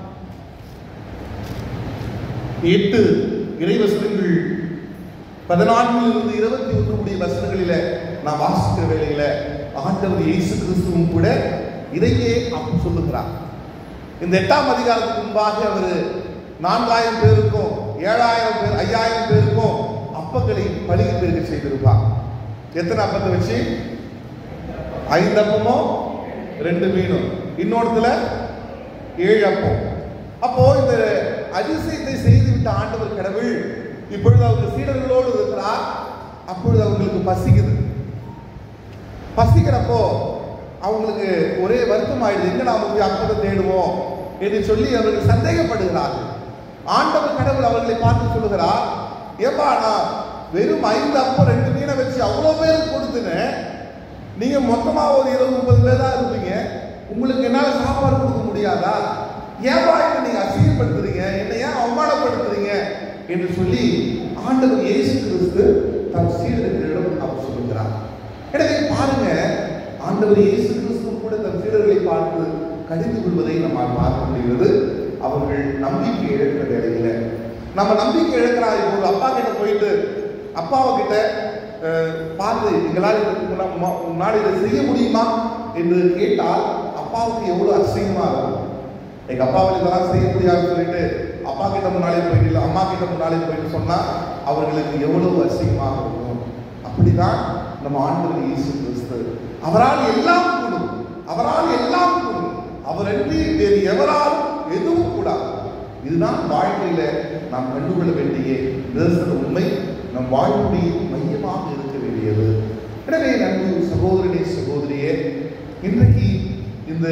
Speaker 1: எட்டு இறைவசனங்கள் பதினான்கிலிருந்து இருபத்தி ஒன்று கூடிய வசனங்களில நாம் வாசிக்கிற வேளையில ஆண்டவர் இயேசு கிறிஸ்துவும் கூட இதையே அப்ப சொல்லுகிறார் இந்த எட்டாம் அதிகாரத்துக்கு முன்பாக அவர் நான்காயிரம் பேருக்கும் ஏழாயிரம் பேர் ஐயாயிரம் பேருக்கும் அப்பங்களை பலிகை பெருக செய்திருப்பார் எத்தனை அப்பத்தை வச்சு ஐந்து அப்பமும் ரெண்டு மீனும் இன்னொருத்துல ஏழு அப்பம் அப்போ இந்த அதிசயத்தை செய்துவிட்ட ஆண்டவர் கடவுள் இப்பொழுது அவங்க சீடர்களோடு இருக்கிறார் அப்பொழுது அவங்களுக்கு பசிக்குது பசிக்கிறப்போ அவங்களுக்கு ஒரே வருத்தம் ஆயிடுது எங்க நாம போய் அப்பத்தை தேடுவோம் என்று சொல்லி அவர்கள் சந்தேகப்படுகிறார்கள் ஆண்டவர் கடவுள் அவர்களை பார்த்து சொல்லுகிறார் ஏப்பா நான் வெறும் ஐந்து அப்பம் ரெண்டு மீனை வச்சு அவ்வளோ பேருக்கு கொடுத்துனேன் நீங்க மொத்தமா ஒரு இருபது முப்பது பேர் தான் இருப்பீங்க உங்களுக்கு என்னால சாப்பாடு கொடுக்க முடியாதா ஏன்பா என்ன நீங்க அசிங்கப்படுத்துறீங்க என்னை ஏன் அவமானப்படுத்துறீங்க என்று சொல்லி ஆண்டவர் இயேசு கிறிஸ்து தன் சீடர்களிடம் அவர் சொல்லுகிறார் எனவே பாருங்க ஆண்டவர் இயேசு கிறிஸ்து கூட தன் சீடர்களை பார்த்து கடிந்து கொள்வதை நம்மால் பார்க்க முடிகிறது அவர்கள் நம்பிக்கை இழக்கிற வேலையில நம்ம நம்பிக்கை இழக்கிறா இப்போ ஒரு அப்பா கிட்ட போயிட்டு அப்பாவை கிட்ட அஹ், பார்த்து எங்களால் இதுக்கு முன்னா- மு- முன்னாடி இதை செய்ய முடியுமா என்று கேட்டால் அப்பாவுக்கு எவ்வளவு அசிங்கமா இருக்கும் எங்க அப்பாவால் இதெல்லாம் செய்ய முடியாதுன்னு சொல்லிட்டு அப்பா கிட்ட முன்னாலே போயிட்டு இல்லை அம்மா கிட்ட முன்னாலே போயிட்டு சொன்னா அவர்களுக்கு எவ்வளவு அசிங்கமாக இருக்கும் அப்படிதான் நம்ம ஆண்டவர் இயேசு கிறிஸ்து அவரால் எல்லாம் கூடும் அவரால் எல்லாம் கூடும் அவரன்றி வேறு எவராலும் எதுவும் கூடாது இதுதான் வாழ்க்கையில நாம் கண்டுகொள்ள வேண்டிய நிதர்சன உண்மை நம் வாழ்வுடைய மையமாக இருக்க வேண்டியது எனவே நண்பு சகோதரனே சகோதரியே இன்றைக்கு இந்த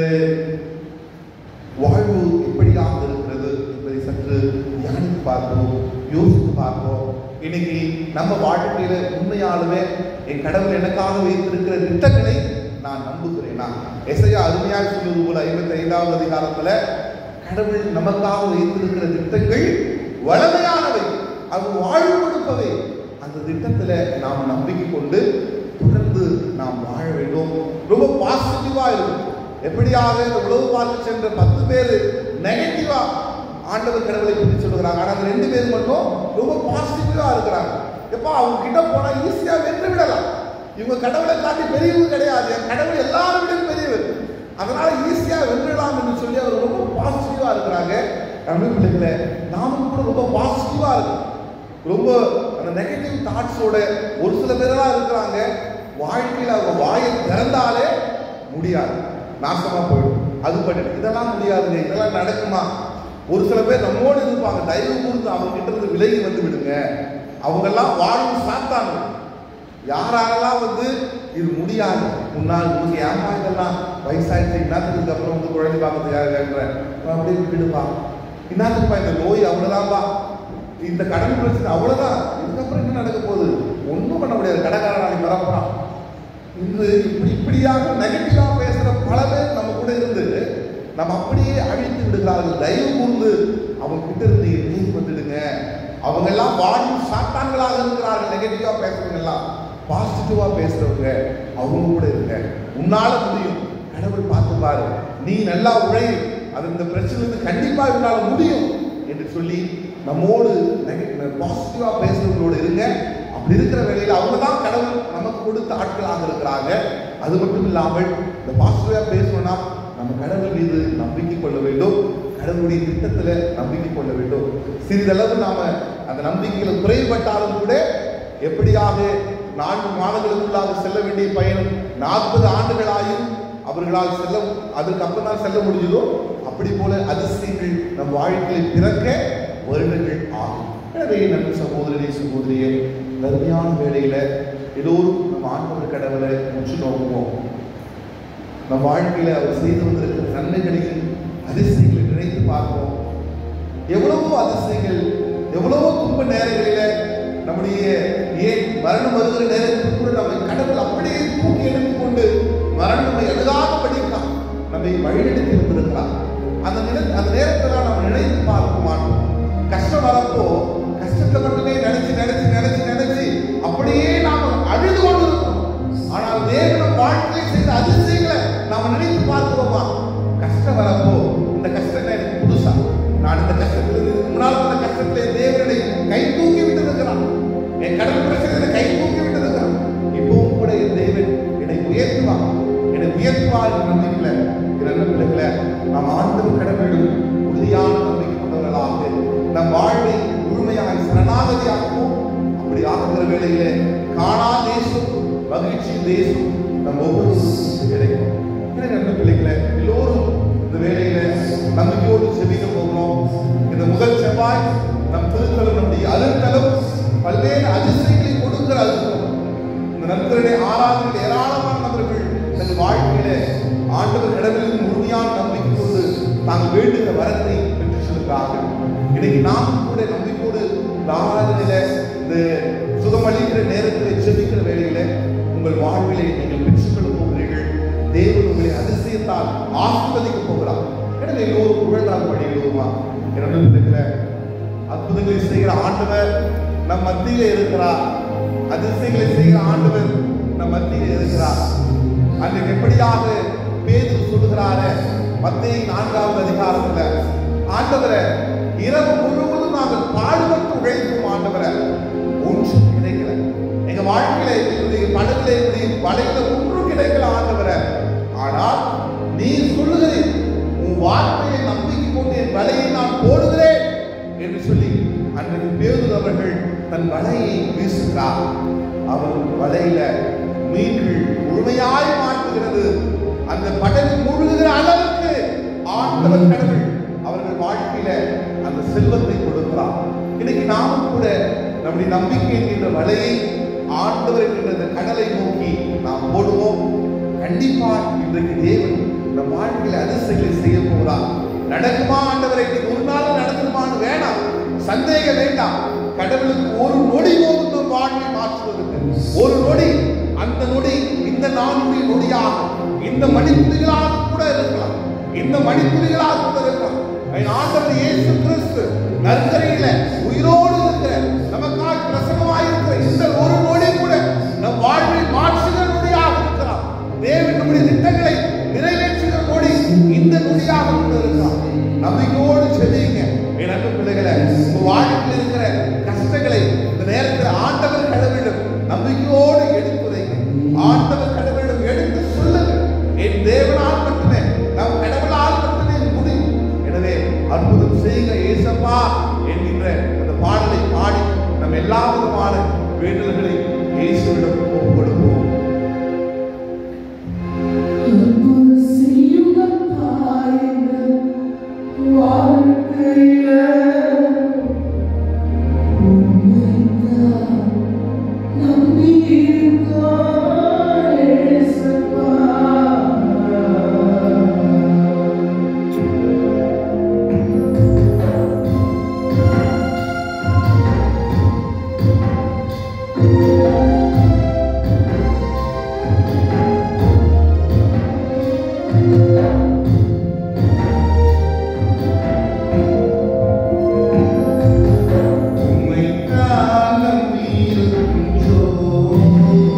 Speaker 1: வாழ்வு எப்படியாக இருக்கிறது என்பதை சற்று தியானித்து பார்ப்போம் யோசித்து பார்ப்போம் இன்னைக்கு நம்ம வாழ்க்கையில உண்மையாலுமே என் கடவுள் எனக்காக வைத்திருக்கிற திட்டங்களை நான் நம்புகிறேனா எஸ்ஐயா அருமையாக சொல்வது போல ஐம்பத்தி ஐந்தாவது அதிகாரத்துல கடவுள் நமக்காக வைத்திருக்கிற திட்டங்கள் வளமையானவை அது வாழ்வு கொடுப்பவை அந்த திட்டத்துல நாம் நம்பிக்கை கொண்டு தொடர்ந்து நாம் வாழ வேண்டும் ரொம்ப பாசிட்டிவா இருக்கும் எப்படியாக இந்த உழவு பார்க்க சென்ற பத்து பேர் நெகட்டிவா ஆண்டவர் கடவுளை பற்றி சொல்லுகிறாங்க ஆனா அந்த ரெண்டு பேர் மட்டும் ரொம்ப பாசிட்டிவா இருக்கிறாங்க எப்பா அவங்க கிட்ட போனா ஈஸியா வென்று விடலாம் இவங்க கடவுளை காட்டி பெரியவர் கிடையாது என் கடவுள் எல்லாரும் விட பெரியவர் அதனால ஈஸியா வென்றலாம் என்று சொல்லி அவர் ரொம்ப பாசிட்டிவா இருக்கிறாங்க தமிழ் பிள்ளைகளை நாமும் கூட ரொம்ப பாசிட்டிவா இருக்கும் ரொம்ப அந்த நெகட்டிவ் தாட்ஸோட ஒரு சில பேரெல்லாம் இருக்கிறாங்க வாழ்க்கையில் அவங்க வாயை திறந்தாலே முடியாது நாசமா போயிடும் அது பண்ணிட்டு இதெல்லாம் முடியாதுங்க இதெல்லாம் நடக்குமா ஒரு சில பேர் நம்மோடு இருப்பாங்க தயவு கூர்ந்து அவங்க கிட்ட இருந்து விலகி வந்து விடுங்க அவங்கெல்லாம் வாழும் சாத்தாங்க யாரெல்லாம் வந்து இது முடியாது முன்னால் உங்களுக்கு ஏமா இதெல்லாம் வயசாயிடுச்சு இன்னத்துக்கு அப்புறம் வந்து குழந்தை பார்க்கறது யாருன்ற அப்படியே விட்டுடுப்பா இன்னத்துக்குப்பா இந்த நோய் அவ்வளவுதான்ப்பா இந்த கடன் பிரச்சனை அவ்வளவுதான் இதுக்கப்புறம் என்ன நடக்க போகுது ஒன்றும் பண்ண முடியாது கடைக்காரன் நாளைக்கு வரப்போறான் இன்று இப்படி இப்படியாக நெகட்டிவா பேசுற பல பேர் நம்ம கூட இருந்து நம்ம அப்படியே அழித்து விடுகிறார்கள் தயவு கூர்ந்து அவங்க கிட்ட இருந்து எண்ணி வந்துடுங்க அவங்க எல்லாம் வாழும் சாத்தான்களாக இருக்கிறார்கள் நெகட்டிவா பேசுறவங்க எல்லாம் பாசிட்டிவா பேசுறவங்க அவங்க கூட இருங்க உன்னால முடியும் கடவுள் பார்த்து பாரு நீ நல்லா உழை அது இந்த பிரச்சனை வந்து கண்டிப்பா இவனால முடியும் என்று சொல்லி நம்மோடு பாசிட்டிவா பேசுறவங்களோடு இருங்க அப்படி இருக்கிற வேளையில் அவங்க தான் கடவுள் நமக்கு கொடுத்த ஆட்களாக இருக்கிறாங்க அது மட்டும் இல்லாமல் இந்த பாசிட்டிவா பேசணும்னா நம்ம கடவுள் மீது நம்பிக்கை கொள்ள வேண்டும் கடவுளுடைய திட்டத்துல நம்பிக்கை கொள்ள வேண்டும் சிறிதளவு நாம அந்த நம்பிக்கையில குறைபட்டாலும் கூட எப்படியாக நான்கு மாதங்களுக்குள்ளாக செல்ல வேண்டிய பயணம் நாற்பது ஆண்டுகளாயும் அவர்களால் செல்ல அதுக்கு அப்புறம் தான் செல்ல முடிஞ்சதோ அப்படி போல அதிசயங்கள் நம் வாழ்க்கையில் பிறக்க வருடங்கள் ஆகும் எனவே நன்றி சகோதரனே சகோதரியே கருமையான வேளையில எல்லோரும் நம் ஆண்டவர் கடவுளை உற்று நோக்குவோம் நம் வாழ்க்கையில அவர் செய்து வந்திருக்கிற நன்மைகளையும் அதிசயங்களை நினைத்து பார்ப்போம் எவ்வளவோ அதிசயங்கள் எவ்வளவோ துன்ப நேரங்களில நம்முடைய ஏன் மரணம் வருகிற நேரத்தில் கூட நம்மை கடவுள் அப்படியே தூக்கி எடுத்துக் கொண்டு மரணம் நம்மை எழுதாதபடிக்கான் நம்மை வழிநடத்தி வந்திருக்கிறார் அந்த நிலை அந்த நேரத்தில் நம்ம நினைத்து பார்க்க மாட்டோம் கஷ்டம் வரப்போ கஷ்டத்தை மட்டுமே நினைச்சு நினைச்சு நினைச்சு நினைச்சு அப்படியே நாம அழுது கொண்டு இருக்கோம் ஆனால் தேவன் வாழ்க்கையில் செய்த அதிசயங்களை நாம நினைத்து பார்க்கிறோமா கஷ்டம் வரப்போ இந்த கஷ்டம் எனக்கு புதுசா நான் இந்த கஷ்டத்துல இருந்து முன்னால் இந்த கஷ்டத்துல தேவனை கை தூக்கி விட்டு இருக்கிறான் என் கடன் பிரச்சனை கை தூக்கி விட்டு இருக்கிறான் இப்பவும் கூட என் தேவன் என்னை உயர்த்துவான் என்னை உயர்த்துவார் என்ற நம்பிக்கையில இரண்டு பிள்ளைகளை நாம் ஆண்டவர் கடவுளும் உறுதியான நம்பிக்கை கொண்டவர்களாக நம் வாழ்வை முழுமையாய் சரணாகதியாக்குவோம் அப்படி ஆக்குகிற வேளையிலே காணா தேசம் மகிழ்ச்சி தேசம் நம் ஒவ்வொருவருக்கும் கிடைக்கும் எனவே நண்பு பிள்ளைகளை எல்லோரும் இந்த வேலையில நம்பிக்கையோடு செபிக்க போகிறோம் இந்த முதல் செவ்வாய் நம் திருத்தலம் நம்முடைய அருந்தலம் பல்வேறு அதிசயங்களை கொடுக்கிற அருந்தலம் இந்த நண்பருடைய ஆராதனை ஏராளமான நபர்கள் தங்கள் வாழ்க்கையில ஆண்டவர் கடவுளின் முழுமையான நம்பிக்கை கொண்டு தாங்கள் வேண்டுகிற வரத்தை பெற்று செல்கிறார்கள் இன்னைக்கு நாம் கூட நம்பிக்கையோடு இந்த ஆராதனையில இந்த சுகமளிக்கிற நேரத்தில் செபிக்கிற வேளையில உங்கள் வாழ்விலை நீங்கள் பெற்றுக்கொள்ள போகிறீர்கள் தேவன் உங்களை அதிசயத்தால் ஆசிர்வதிக்க போகிறார் எனவே எல்லோரும் புகழ்ந்தால் படிக்கிறோமா இரண்டு இருக்கிற அற்புதங்களை செய்கிற ஆண்டவர் நம் மத்தியில இருக்கிறார் அதிசயங்களை செய்கிற ஆண்டவர் நம் மத்தியில இருக்கிறார் அன்றைக்கு எப்படியாக பேதுரு சொல்லுகிறாரு மத்திய நான்காவது அதிகாரத்துல ஆண்டவரை இரவு முழுவதும் நாங்கள் பாடுபட்டு உழைக்கும் ஆண்டவரை ஒன்றும் கிடைக்கல எங்க வாழ்க்கையில என்னுடைய படகுல என்னுடைய வலையில ஒன்றும் கிடைக்கல ஆண்டவரை ஆனால் நீ சொல்லுகிறேன் உன் வார்த்தையை நம்பிக்கை கொண்டு என் வலையை நான் போடுகிறேன் என்று சொல்லி அன்றைக்கு பேருது அவர்கள் தன் வலையை வீசுகிறார் அவர் வலையில மீன்கள் முழுமையாய் மாற்றுகிறது அந்த படகு முழுகிற அளவுக்கு ஆண்டவர் கடவுள் அவர்கள் வாழ்க்கையில அந்த செல்வத்தை கொடுக்கிறார் இன்னைக்கு நாமும் கூட நம்முடைய நம்பிக்கை என்கின்ற வலையை ஆண்டவர் என்கின்ற இந்த கடலை நோக்கி நாம் போடுவோம் கண்டிப்பா இன்றைக்கு தேவன் நம் வாழ்க்கையில அதிசயங்களை செய்ய போகிறார் நடக்குமா ஆண்டவரை இன்னைக்கு ஒரு நாள் நடக்குமான்னு வேணாம் சந்தேகம் வேண்டாம் கடவுளுக்கு ஒரு நொடி போகும் நம் வாழ்வை மாற்றுவதற்கு ஒரு நொடி அந்த நொடி இந்த நான்கு நொடியாக இந்த மணித்துளிகளாக கூட இருக்கலாம் இந்த மணித்துளிகளாக கூட இருக்கலாம் என் ஆண்டவர் இயேசு கிறிஸ்து நற்கரையில உயிரோடு இருக்கிற நமக்காக பிரசனமாய் இருக்கிற இந்த ஒரு நொடி கூட நம் வாழ்வை மாற்றுகிற நொடியாக இருக்கிறார் தேவன் நம்முடைய திட்டங்களை நிறைவேற்றுகிற நொடி இந்த நொடியாக கூட இருக்கிறார் நம்பிக்கையோடு செவியுங்க கடவுளை இயேசுவிடம் ஒப்புக் கொடுப்போம் உம்மைத்தான் நம்பியிருக்கின்றோம்.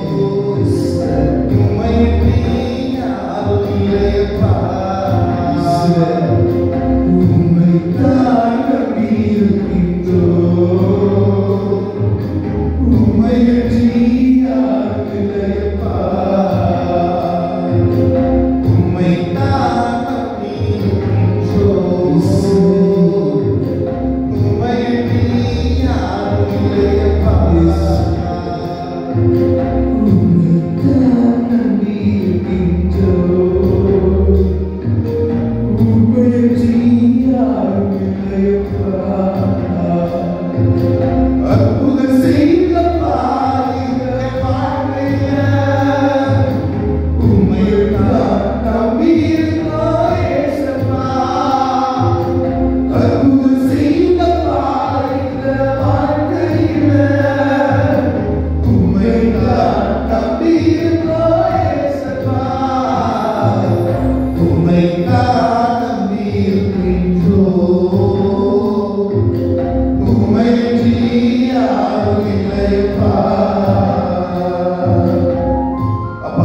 Speaker 1: உம்மையன்றி யாரும் இல்லையப்பா.
Speaker 2: உம்மைத்தான் நம்பியிருக்கின்றோம். உம்மையன்றி யாரும் இல்லையப்பா.
Speaker 1: உம்மைத்தான் நம்பியிருக்கின்றோம். உம்மையன்றி யாரும் இல்லையப்பா.
Speaker 2: உம்மைத்தான் நம்பியிருக்கின்றோம். உம்மையன்றி யாரும் இல்லையப்பா.
Speaker 1: அற்புதம் செய்தப்பா எங்கள் வாழ்க்கையில. உம்மைத்தான் நம்பியிருந்தோம் இயேசப்பா. அற்புதம் செய்தப்பா எங்கள் வாழ்க்கையில. உம்மைத்தான் நம்பியிருந்தோம் இயேசப்பா. உம்மைத்தான் நம்பியிருக்கின்றோம். உம்மையன்றி யாரும் இல்லையப்பா. அப்பா,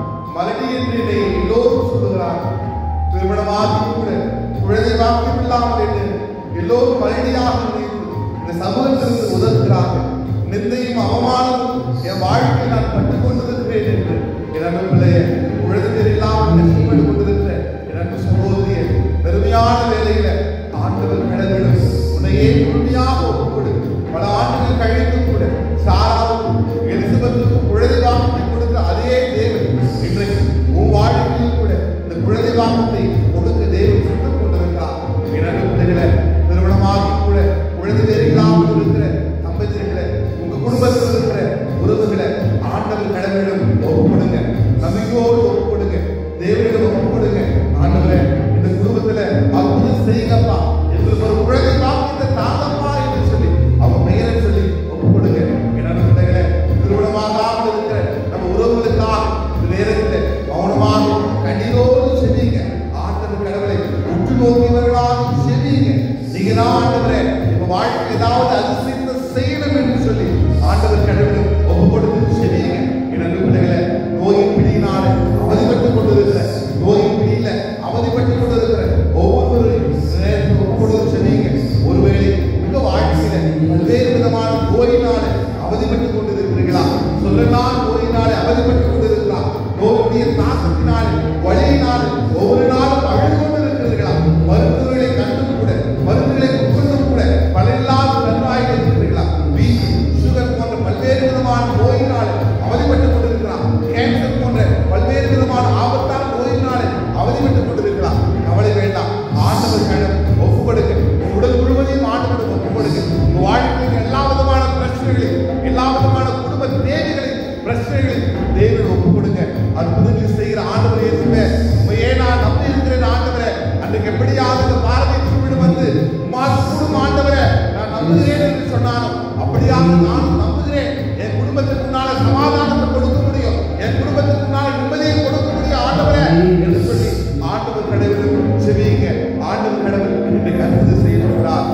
Speaker 1: மலடி என்று என்னை எல்லோரும் சொல்லுகிறார்கள். திருமணமாகி கூட குழந்தை பாக்கியம் இல்லாமல் என்று எல்லோரும் மலடியாக நினைத்து இந்த சமூகத்திலிருந்து உதவுகிறார்கள் நிந்தையும் அவமானமும் என் வாழ்க்கையில் நான் பட்டுக் கொண்டிருக்கிறேன் என்று என் அன்பு பிள்ளைய குழந்தை பேர் இல்லாமல் கஷ்டப்பட்டு கொண்டிருக்கிற என் அன்பு சகோதரிய பெருமையான வேலையில ஆண்டவர் கடவுளும் உன்னையே முழுமையாக ஒப்புக்கொடு பல ஆண்டுகள் கழித்து கூட சாராவுக்கும் எலிசபெத்துக்கும் குழந்தை வாக்கத்தை கொடுத்த அதே தேவன் இன்றைக்கு உன் வாழ்க்கையில் கூட இந்த குழந்தை வாக்கத்தை கொடுக்க தேவன் சுத்தம் கொண்டிருக்கிறார் இரண்டு பிள்ளைகளை திருமணமாகி கூட குழந்தை பேர் இல்லாமல் இருக்கிற தம்பதியர்களை உங்க குடும்பத்தில் இருக்கிற உறவுகளை ஆண்டவர் கடவுளிடம் ஒப்புக்கொடுங்க நம்பிக்கையோடு ஒப்புக்கொடுங்க தேவனிடம் ஒப்புக்கொடுங்க ஆண்டவரே இந்த குடும்பத்துல அற்புதம் செய்யுங்கப்பா எங்களுக்கு ஒரு குழந்தை பாக்கியத்தை தாங்கப்பா என்று சொல்லி அவங்க பெயரை சொல்லி ஒப்புக்கொடுங்க என்ன பிள்ளைகளே திருமணமாகாமல் இருக்கிற நம்ம உறவுகளுக்காக இந்த நேரத்தில் மௌனமாக கண்ணீரோடு செவிங்க ஆண்டவர் கடவுளை உற்று நோக்கியவர்களாக செவிங்க நீங்க தான் ஆண்டவரே நம்ம வாழ்க்கை ஏதாவது அதிசயத்தை செய்யணும் என்று சொல்லி ஆண்டவர் கடவுளை ஒப்பு கொடுத்து செவிங்க என்ன பிள்ளைகளே நோயின் பிடியினால அவதிப்பட்டு கொண்டிருக்கிற நோயின் பிடியில அவதிப்பட்டு கொண்டிருக்கிற ஒவ்வொருவரையும் இந்த நேரத்தில் ஒப்பு கொடுத்து செவிங்க ஒருவேளை உங்க வாழ்க்கையில பல்வேறு விதமான நோயினால அவதிப்பட்டு கொண்டிருக்கிறீர்களா சொல்லலாம் நோயினாலே அவதிப்பட்டு கொண்டிருக்கிறா நோயுடைய தாக்கத்தினாலே வழியினாலே ஒவ்வொரு நாளும் அழுது கொண்டிருக்கிறீர்களா மருத்துவர்களை கண்டும் கூட மருந்துகளை உட்கொண்டும் கூட பலனில்லாத நன்றாய் இருக்கிறீர்களா பிபி சுகர் போன்ற பல்வேறு விதமான நோயினாலே அவதிப்பட்டு கொண்டிருக்கிறார் கேன்சர் போன்ற பல்வேறு விதமான ஆபத்தான நோயினாலே அவதிப்பட்டு கொண்டிருக்கிறார் கவலை வேண்டாம் ஆண்டவர் கழகம் ஒப்புக்கொடுங்க உங்க உடல் முழுவதையும் ஆண்டவரிடம் ஒப்புக்கொடுங்க உங்க வாழ்க்கையில் எல்லா விதமான பிரச்சனைகளையும் எல்லா விதமான குடும்ப தேவைகளையும் பிரச்சனைகளையும் தேவன் ஒப்புக் கொடுங்க அற்புதங்கள் செய்கிற ஆண்டவர் இயேசுவே உண்மையே நான் நம்பி இருக்கிறேன் ஆண்டவரே அன்றைக்கு எப்படியாவது இந்த பாரதிய திருவிழா வந்து உமால் கூடும் ஆண்டவரே நான் நம்புகிறேன் என்று சொன்னாலும் அப்படியாக நானும் நம்புகிறேன் என் குடும்பத்துக்கு முன்னால சமாதானத்தை கொடுக்க முடியும் என் குடும்பத்துக்கு முன்னால நிம்மதியை கொடுக்க முடியும் ஆண்டவரே என்று சொல்லி ஆண்டவர் கடவுளும் செவியுங்க ஆண்டவர் கடவுள் இன்றைக்கு அற்புதம் செய்யப்படுகிறார்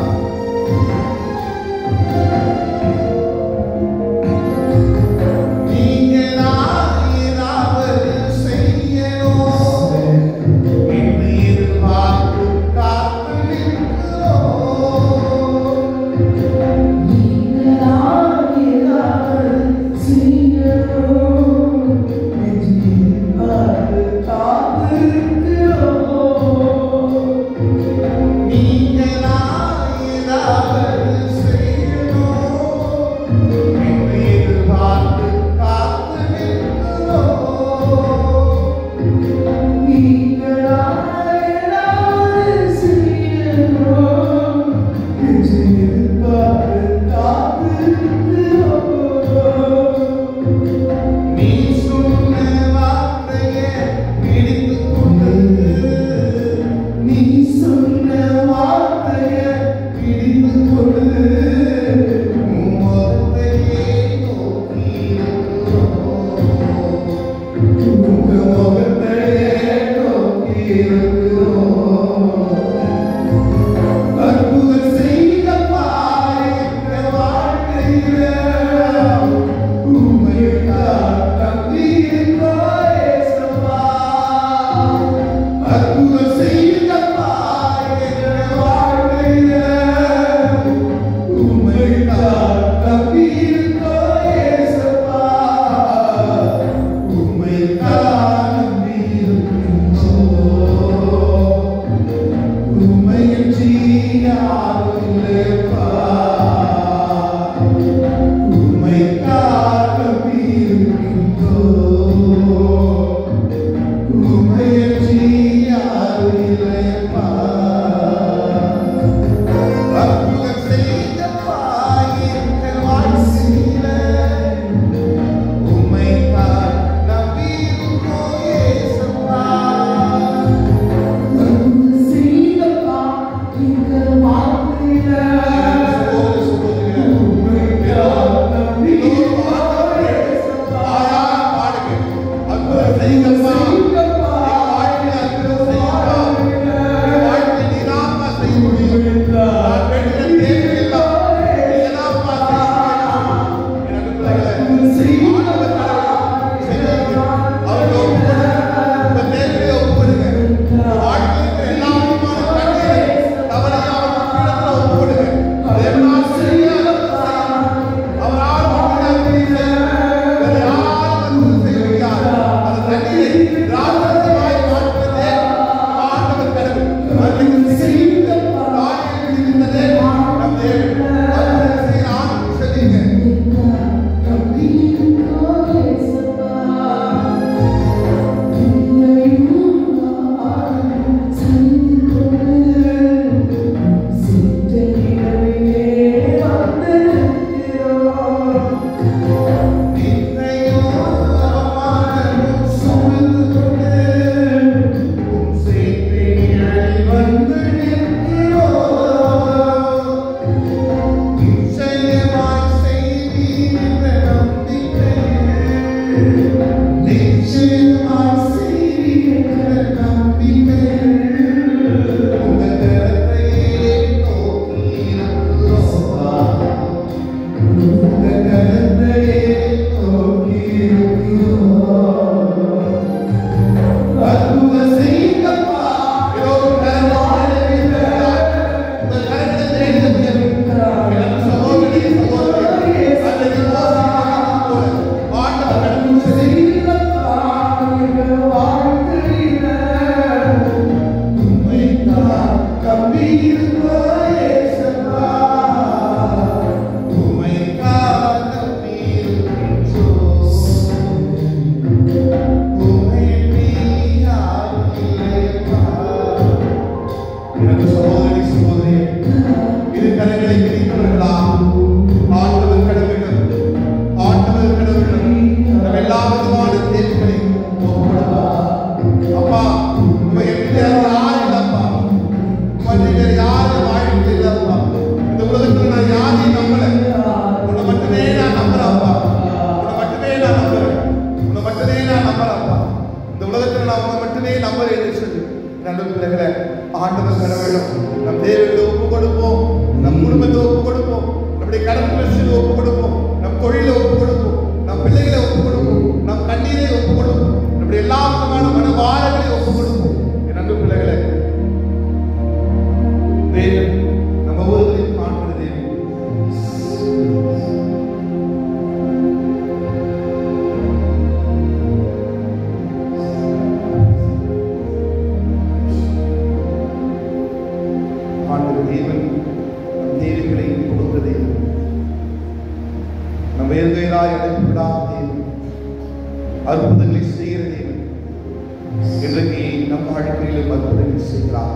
Speaker 1: நீங்க நான் ஏதாவது செய்ய ஆண்டவர் கடவுள் செய்யுங்க. அவர்களை ஒப்புக்கொடுங்க. உங்க தேவையை ஒப்புக்கொடுங்க. வாழ்க்கையில் இருக்கிற எல்லா விதமான கண்ணீரை, கவலையை அவருக்கு இடத்துல ஒப்புக்கொடுங்க. தேவனால் செய்யாததை செய்யுங்க. அவரால் மட்டும்தான் முடியும் செய்ய. வேறு யாராலும் வந்து செய்ய முடியாது. அந்த தண்ணீரை திராட்சரசமாய் மாற்றுவதே ஆண்டவர் கடவுள். அவர்களுக்கு செய்த காரியங்கள் இருந்ததே நம் தேவன். அற்புதம் செய்ய ஆண்டவர் சொல்லிங்க. நின்னையும் அவமானமும் சுமந்து கொண்டு உம் செய்திகளை வந்து நிற்கிறோம். நிச்சயமாய் செய்வீர் என்ற நம்பிக்கையில் நிச்சயமாய் செய்வீர் என்ற நம்பிக்கையில் உங்கள் கரத்தையே நோக்கி இருக்கிறோம். எனக்கு சகோதரி சகோதரி இரு கரங்களை பிடித்தவர்களா ஆண்டவர் கடவுளிடம் ஆண்டவர் கடவுளிடம் நம்ம எல்லா விதமான தேவைகளையும் ஒப்புக்கொடுப்போம். அப்பா உண்மை எப்படியாவது யாரும் இல்லப்பா உண்மை நீங்க யாரும் வாழ்க்கை இல்லப்பா இந்த உலகத்துல நான் யாரையும் நம்பல உன்னை மட்டுமே நான் நம்புறேன்ப்பா உன்னை மட்டுமே நான் நம்புறேன் உன்னை மட்டுமே நான் நம்புறேன்ப்பா இந்த உலகத்துல நான் உன்னை மட்டுமே நம்புறேன் என்று சொல்லி நல்ல பிள்ளைகளை ஆண்டவர் கடவுளும் நம் தேவைகளை ஒப்பு கொடுப்போம் நம் குடும்பத்தை ஒப்பு கொடுப்போம் நம்முடைய கடன் பிரச்சனை ஒப்பு கொடுப்போம் நம் தொழிலை ஒப்பு கொடுப்போம் நம் பிள்ளைகளை ஒப்பு கொடுப்போம் நம் கண்ணீரை ஒப்பு கொடுப்போம் நம்முடைய எல்லா விதமான மனவாரங்களை ஒப்பு கொடுப்போம் என் அன்பு பிள்ளைகளை தேவன் நம்ம ஊர்களில் காண்கிற தேவன் ஆண்டவர் தேவன் நம் தேவைகளை கொடுக்கிற தேவன் நம் வேர்வையிலாய் அடைப்படாத தேவன் அற்புதங்களை செய்கிற தேவன் இன்றைக்கு நம் வாழ்க்கையிலும் அற்புதங்களை செய்கிறார்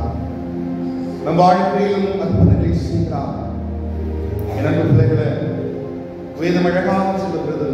Speaker 1: நம் வாழ்க்கையிலும் அற்புதங்களை செய்கிறார் எனக்கு பிள்ளைகளை வேதம் அழகாக சொல்லுகிறது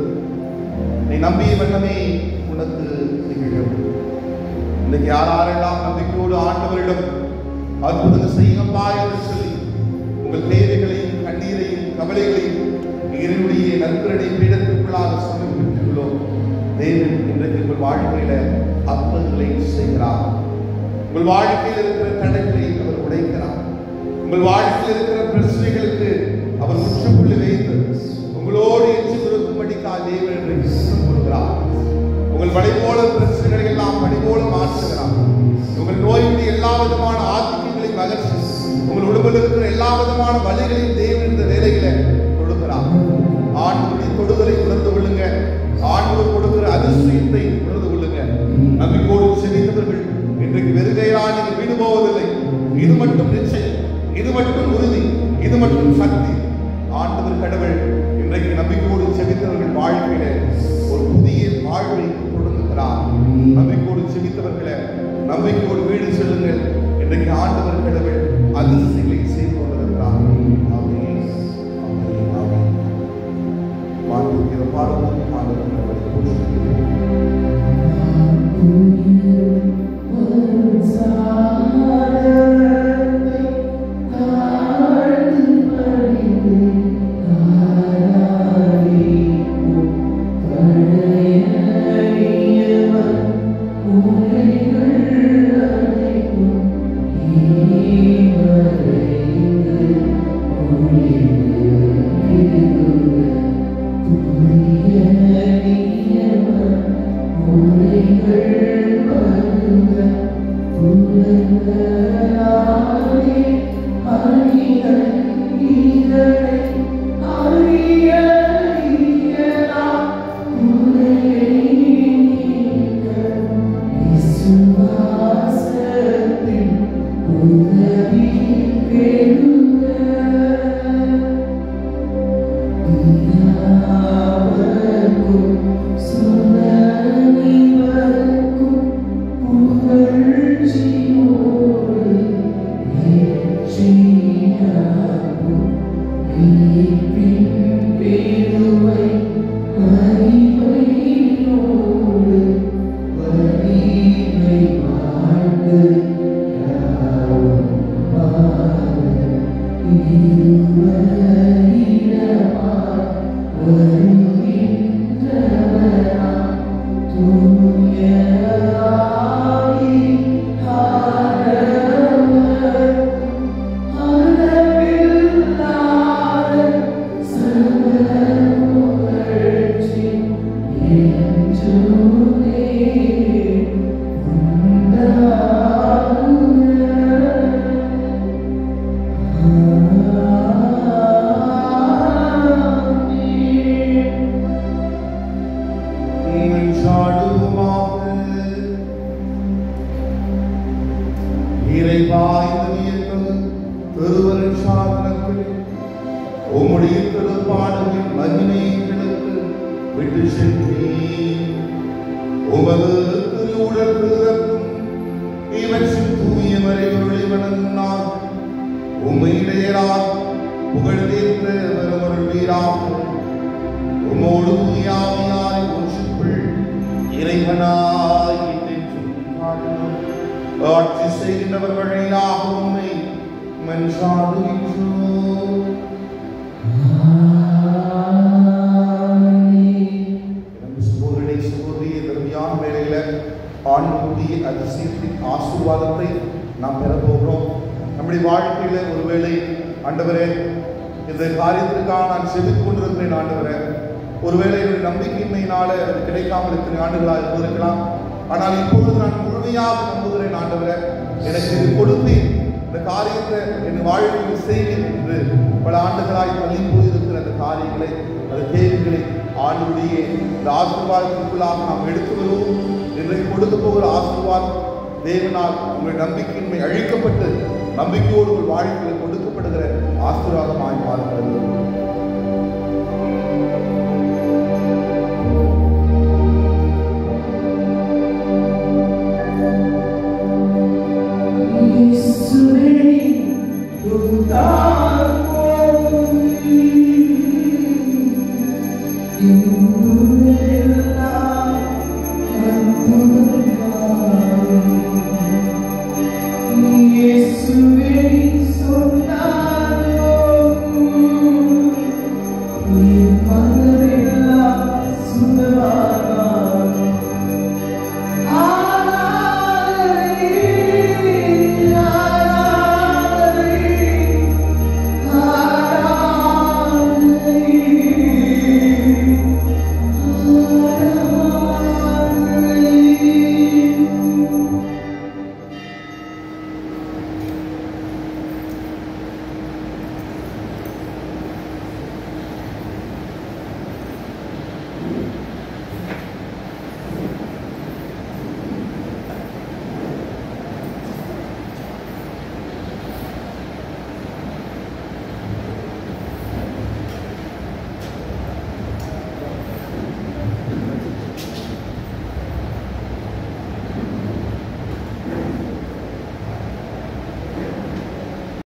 Speaker 1: நீ நம்பிய வண்ணமே உனக்கு நிகழும் இன்னைக்கு யார் யாரெல்லாம் நம்பிக்கையோடு ஆண்டவரிடம் அற்புதங்கள் செய்யுங்கப்பா என்று சொல்லி உங்கள் தேவைகளையும் கண்ணீரையும் கவலைகளையும் இறைவனுடைய நற்கரடை பீடத்திற்குள்ளாக சமர்ப்பித்துள்ளோம் தேவன் இன்றைக்கு உங்கள் வாழ்க்கையில அற்புதங்களை செய்கிறார் உங்கள் வாழ்க்கையில் இருக்கிற தடைகளை அவர் உடைக்கிறார் உங்கள் வாழ்க்கையில் இருக்கிற பிரச்சனைகளுக்கு அவர் முற்றுப்புள்ளி வைத்து உங்களோடு எச்சு கொடுக்கும்படிக்கா தேவன் இன்றைக்கு சித்தம் கொடுக்கிறார் உங்கள் வழி போல பிரச்சனைகளை எல்லாம் வழி போல மாற்றுகிறார் உங்கள் நோயுடைய எல்லா விதமான ஆதிக்கங்களையும் அகற்றி உங்கள் உடம்பில் இருக்கிற எல்லா விதமான வலிகளையும் தேவன் இந்த வேலையில கொடுக்கிறார் ஆண்டுடைய தொடுதலை உணர்ந்து கொள்ளுங்க ஆண்டவர் கொடுக்கிற அதிசயத்தை உணர்ந்து கொள்ளுங்க நம்பிக்கோடு செவித்தவர்கள் இன்றைக்கு வெறுகையா நீங்கள் வீடு போவதில்லை இது மட்டும் நிச்சயம் இது மட்டும் உறுதி இது மட்டும் சக்தி ஆண்டவர் கடவுள் இன்றைக்கு நம்பிக்கையோடு செவித்தவர்கள் வாழ்க்கையில ஒரு புதிய வாழ்வை தொடங்குகிறார் நம்பிக்கையோடு செவித்தவர்களை நம்பிக்கையோடு வீடு செல்லுங்கள் இன்றைக்கு ஆண்டவர் கடவுள் அதிசயங்களை செய்து கொண்டிருக்கிறார் ஆமென். ஆமென். ஆமென். வாழ்த்துகிற பாடலும் ஆண்டவர் கடவுளை போற்றுகிறேன்.
Speaker 2: Yeah.
Speaker 1: உம்முடைய திருப்பாடலின் மகிமையை கிழக்கு விட்டு சென்றீர் உமது திருவுடல் திருரத்தம் இவற்றின் தூய மறைவுகளை வணங்கினார் உம்மையிடையரால் புகழ்ந்தேற்ற வருமருள் வீராக உமோடு தூயாவியாரை ஒன்றுக்குள் இறைவனாய் என்றென்றும் வாழ்வோம். ஆட்சி செய்கின்றவர் வழியாக உண்மை மன்றாடுகின்றோம் நம்ம சகோதரனை சகோதரிய தர்மியான வேளையில ஆண்குட்டிய அதிசயத்தின் ஆசீர்வாதத்தை நாம் பெற போகிறோம் நம்முடைய வாழ்க்கையில ஒருவேளை ஆண்டவரே இந்த காரியத்திற்காக நான் செவித்துக் கொண்டிருக்கிறேன் ஆண்டவரே ஒருவேளை என்னுடைய நம்பிக்கையின்மையினால அது கிடைக்காமல் இத்தனை ஆண்டுகளாக இருந்திருக்கலாம் ஆனால் இப்பொழுது நான் முழுமையாக நம்புகிறேன் ஆண்டவரே எனக்கு இது கொடுத்து இந்த காரியத்தை என் வாழ்வில் செய்வேன் என்று பல ஆண்டுகளாய் தள்ளி போயிருக்கிற அந்த காரியங்களை அந்த தேவைகளை ஆண்டுடைய இந்த ஆசீர்வாதத்திற்குள்ளாக நாம் எடுத்து வருவோம் இன்றைக்கு கொடுக்க போகிற ஆசீர்வாதம் தேவனால் உங்கள் நம்பிக்கையின்மை அழிக்கப்பட்டு நம்பிக்கையோடு உங்கள் வாழ்க்கையில் கொடுக்கப்படுகிற ஆசீர்வாதமாய் மாறுகிறது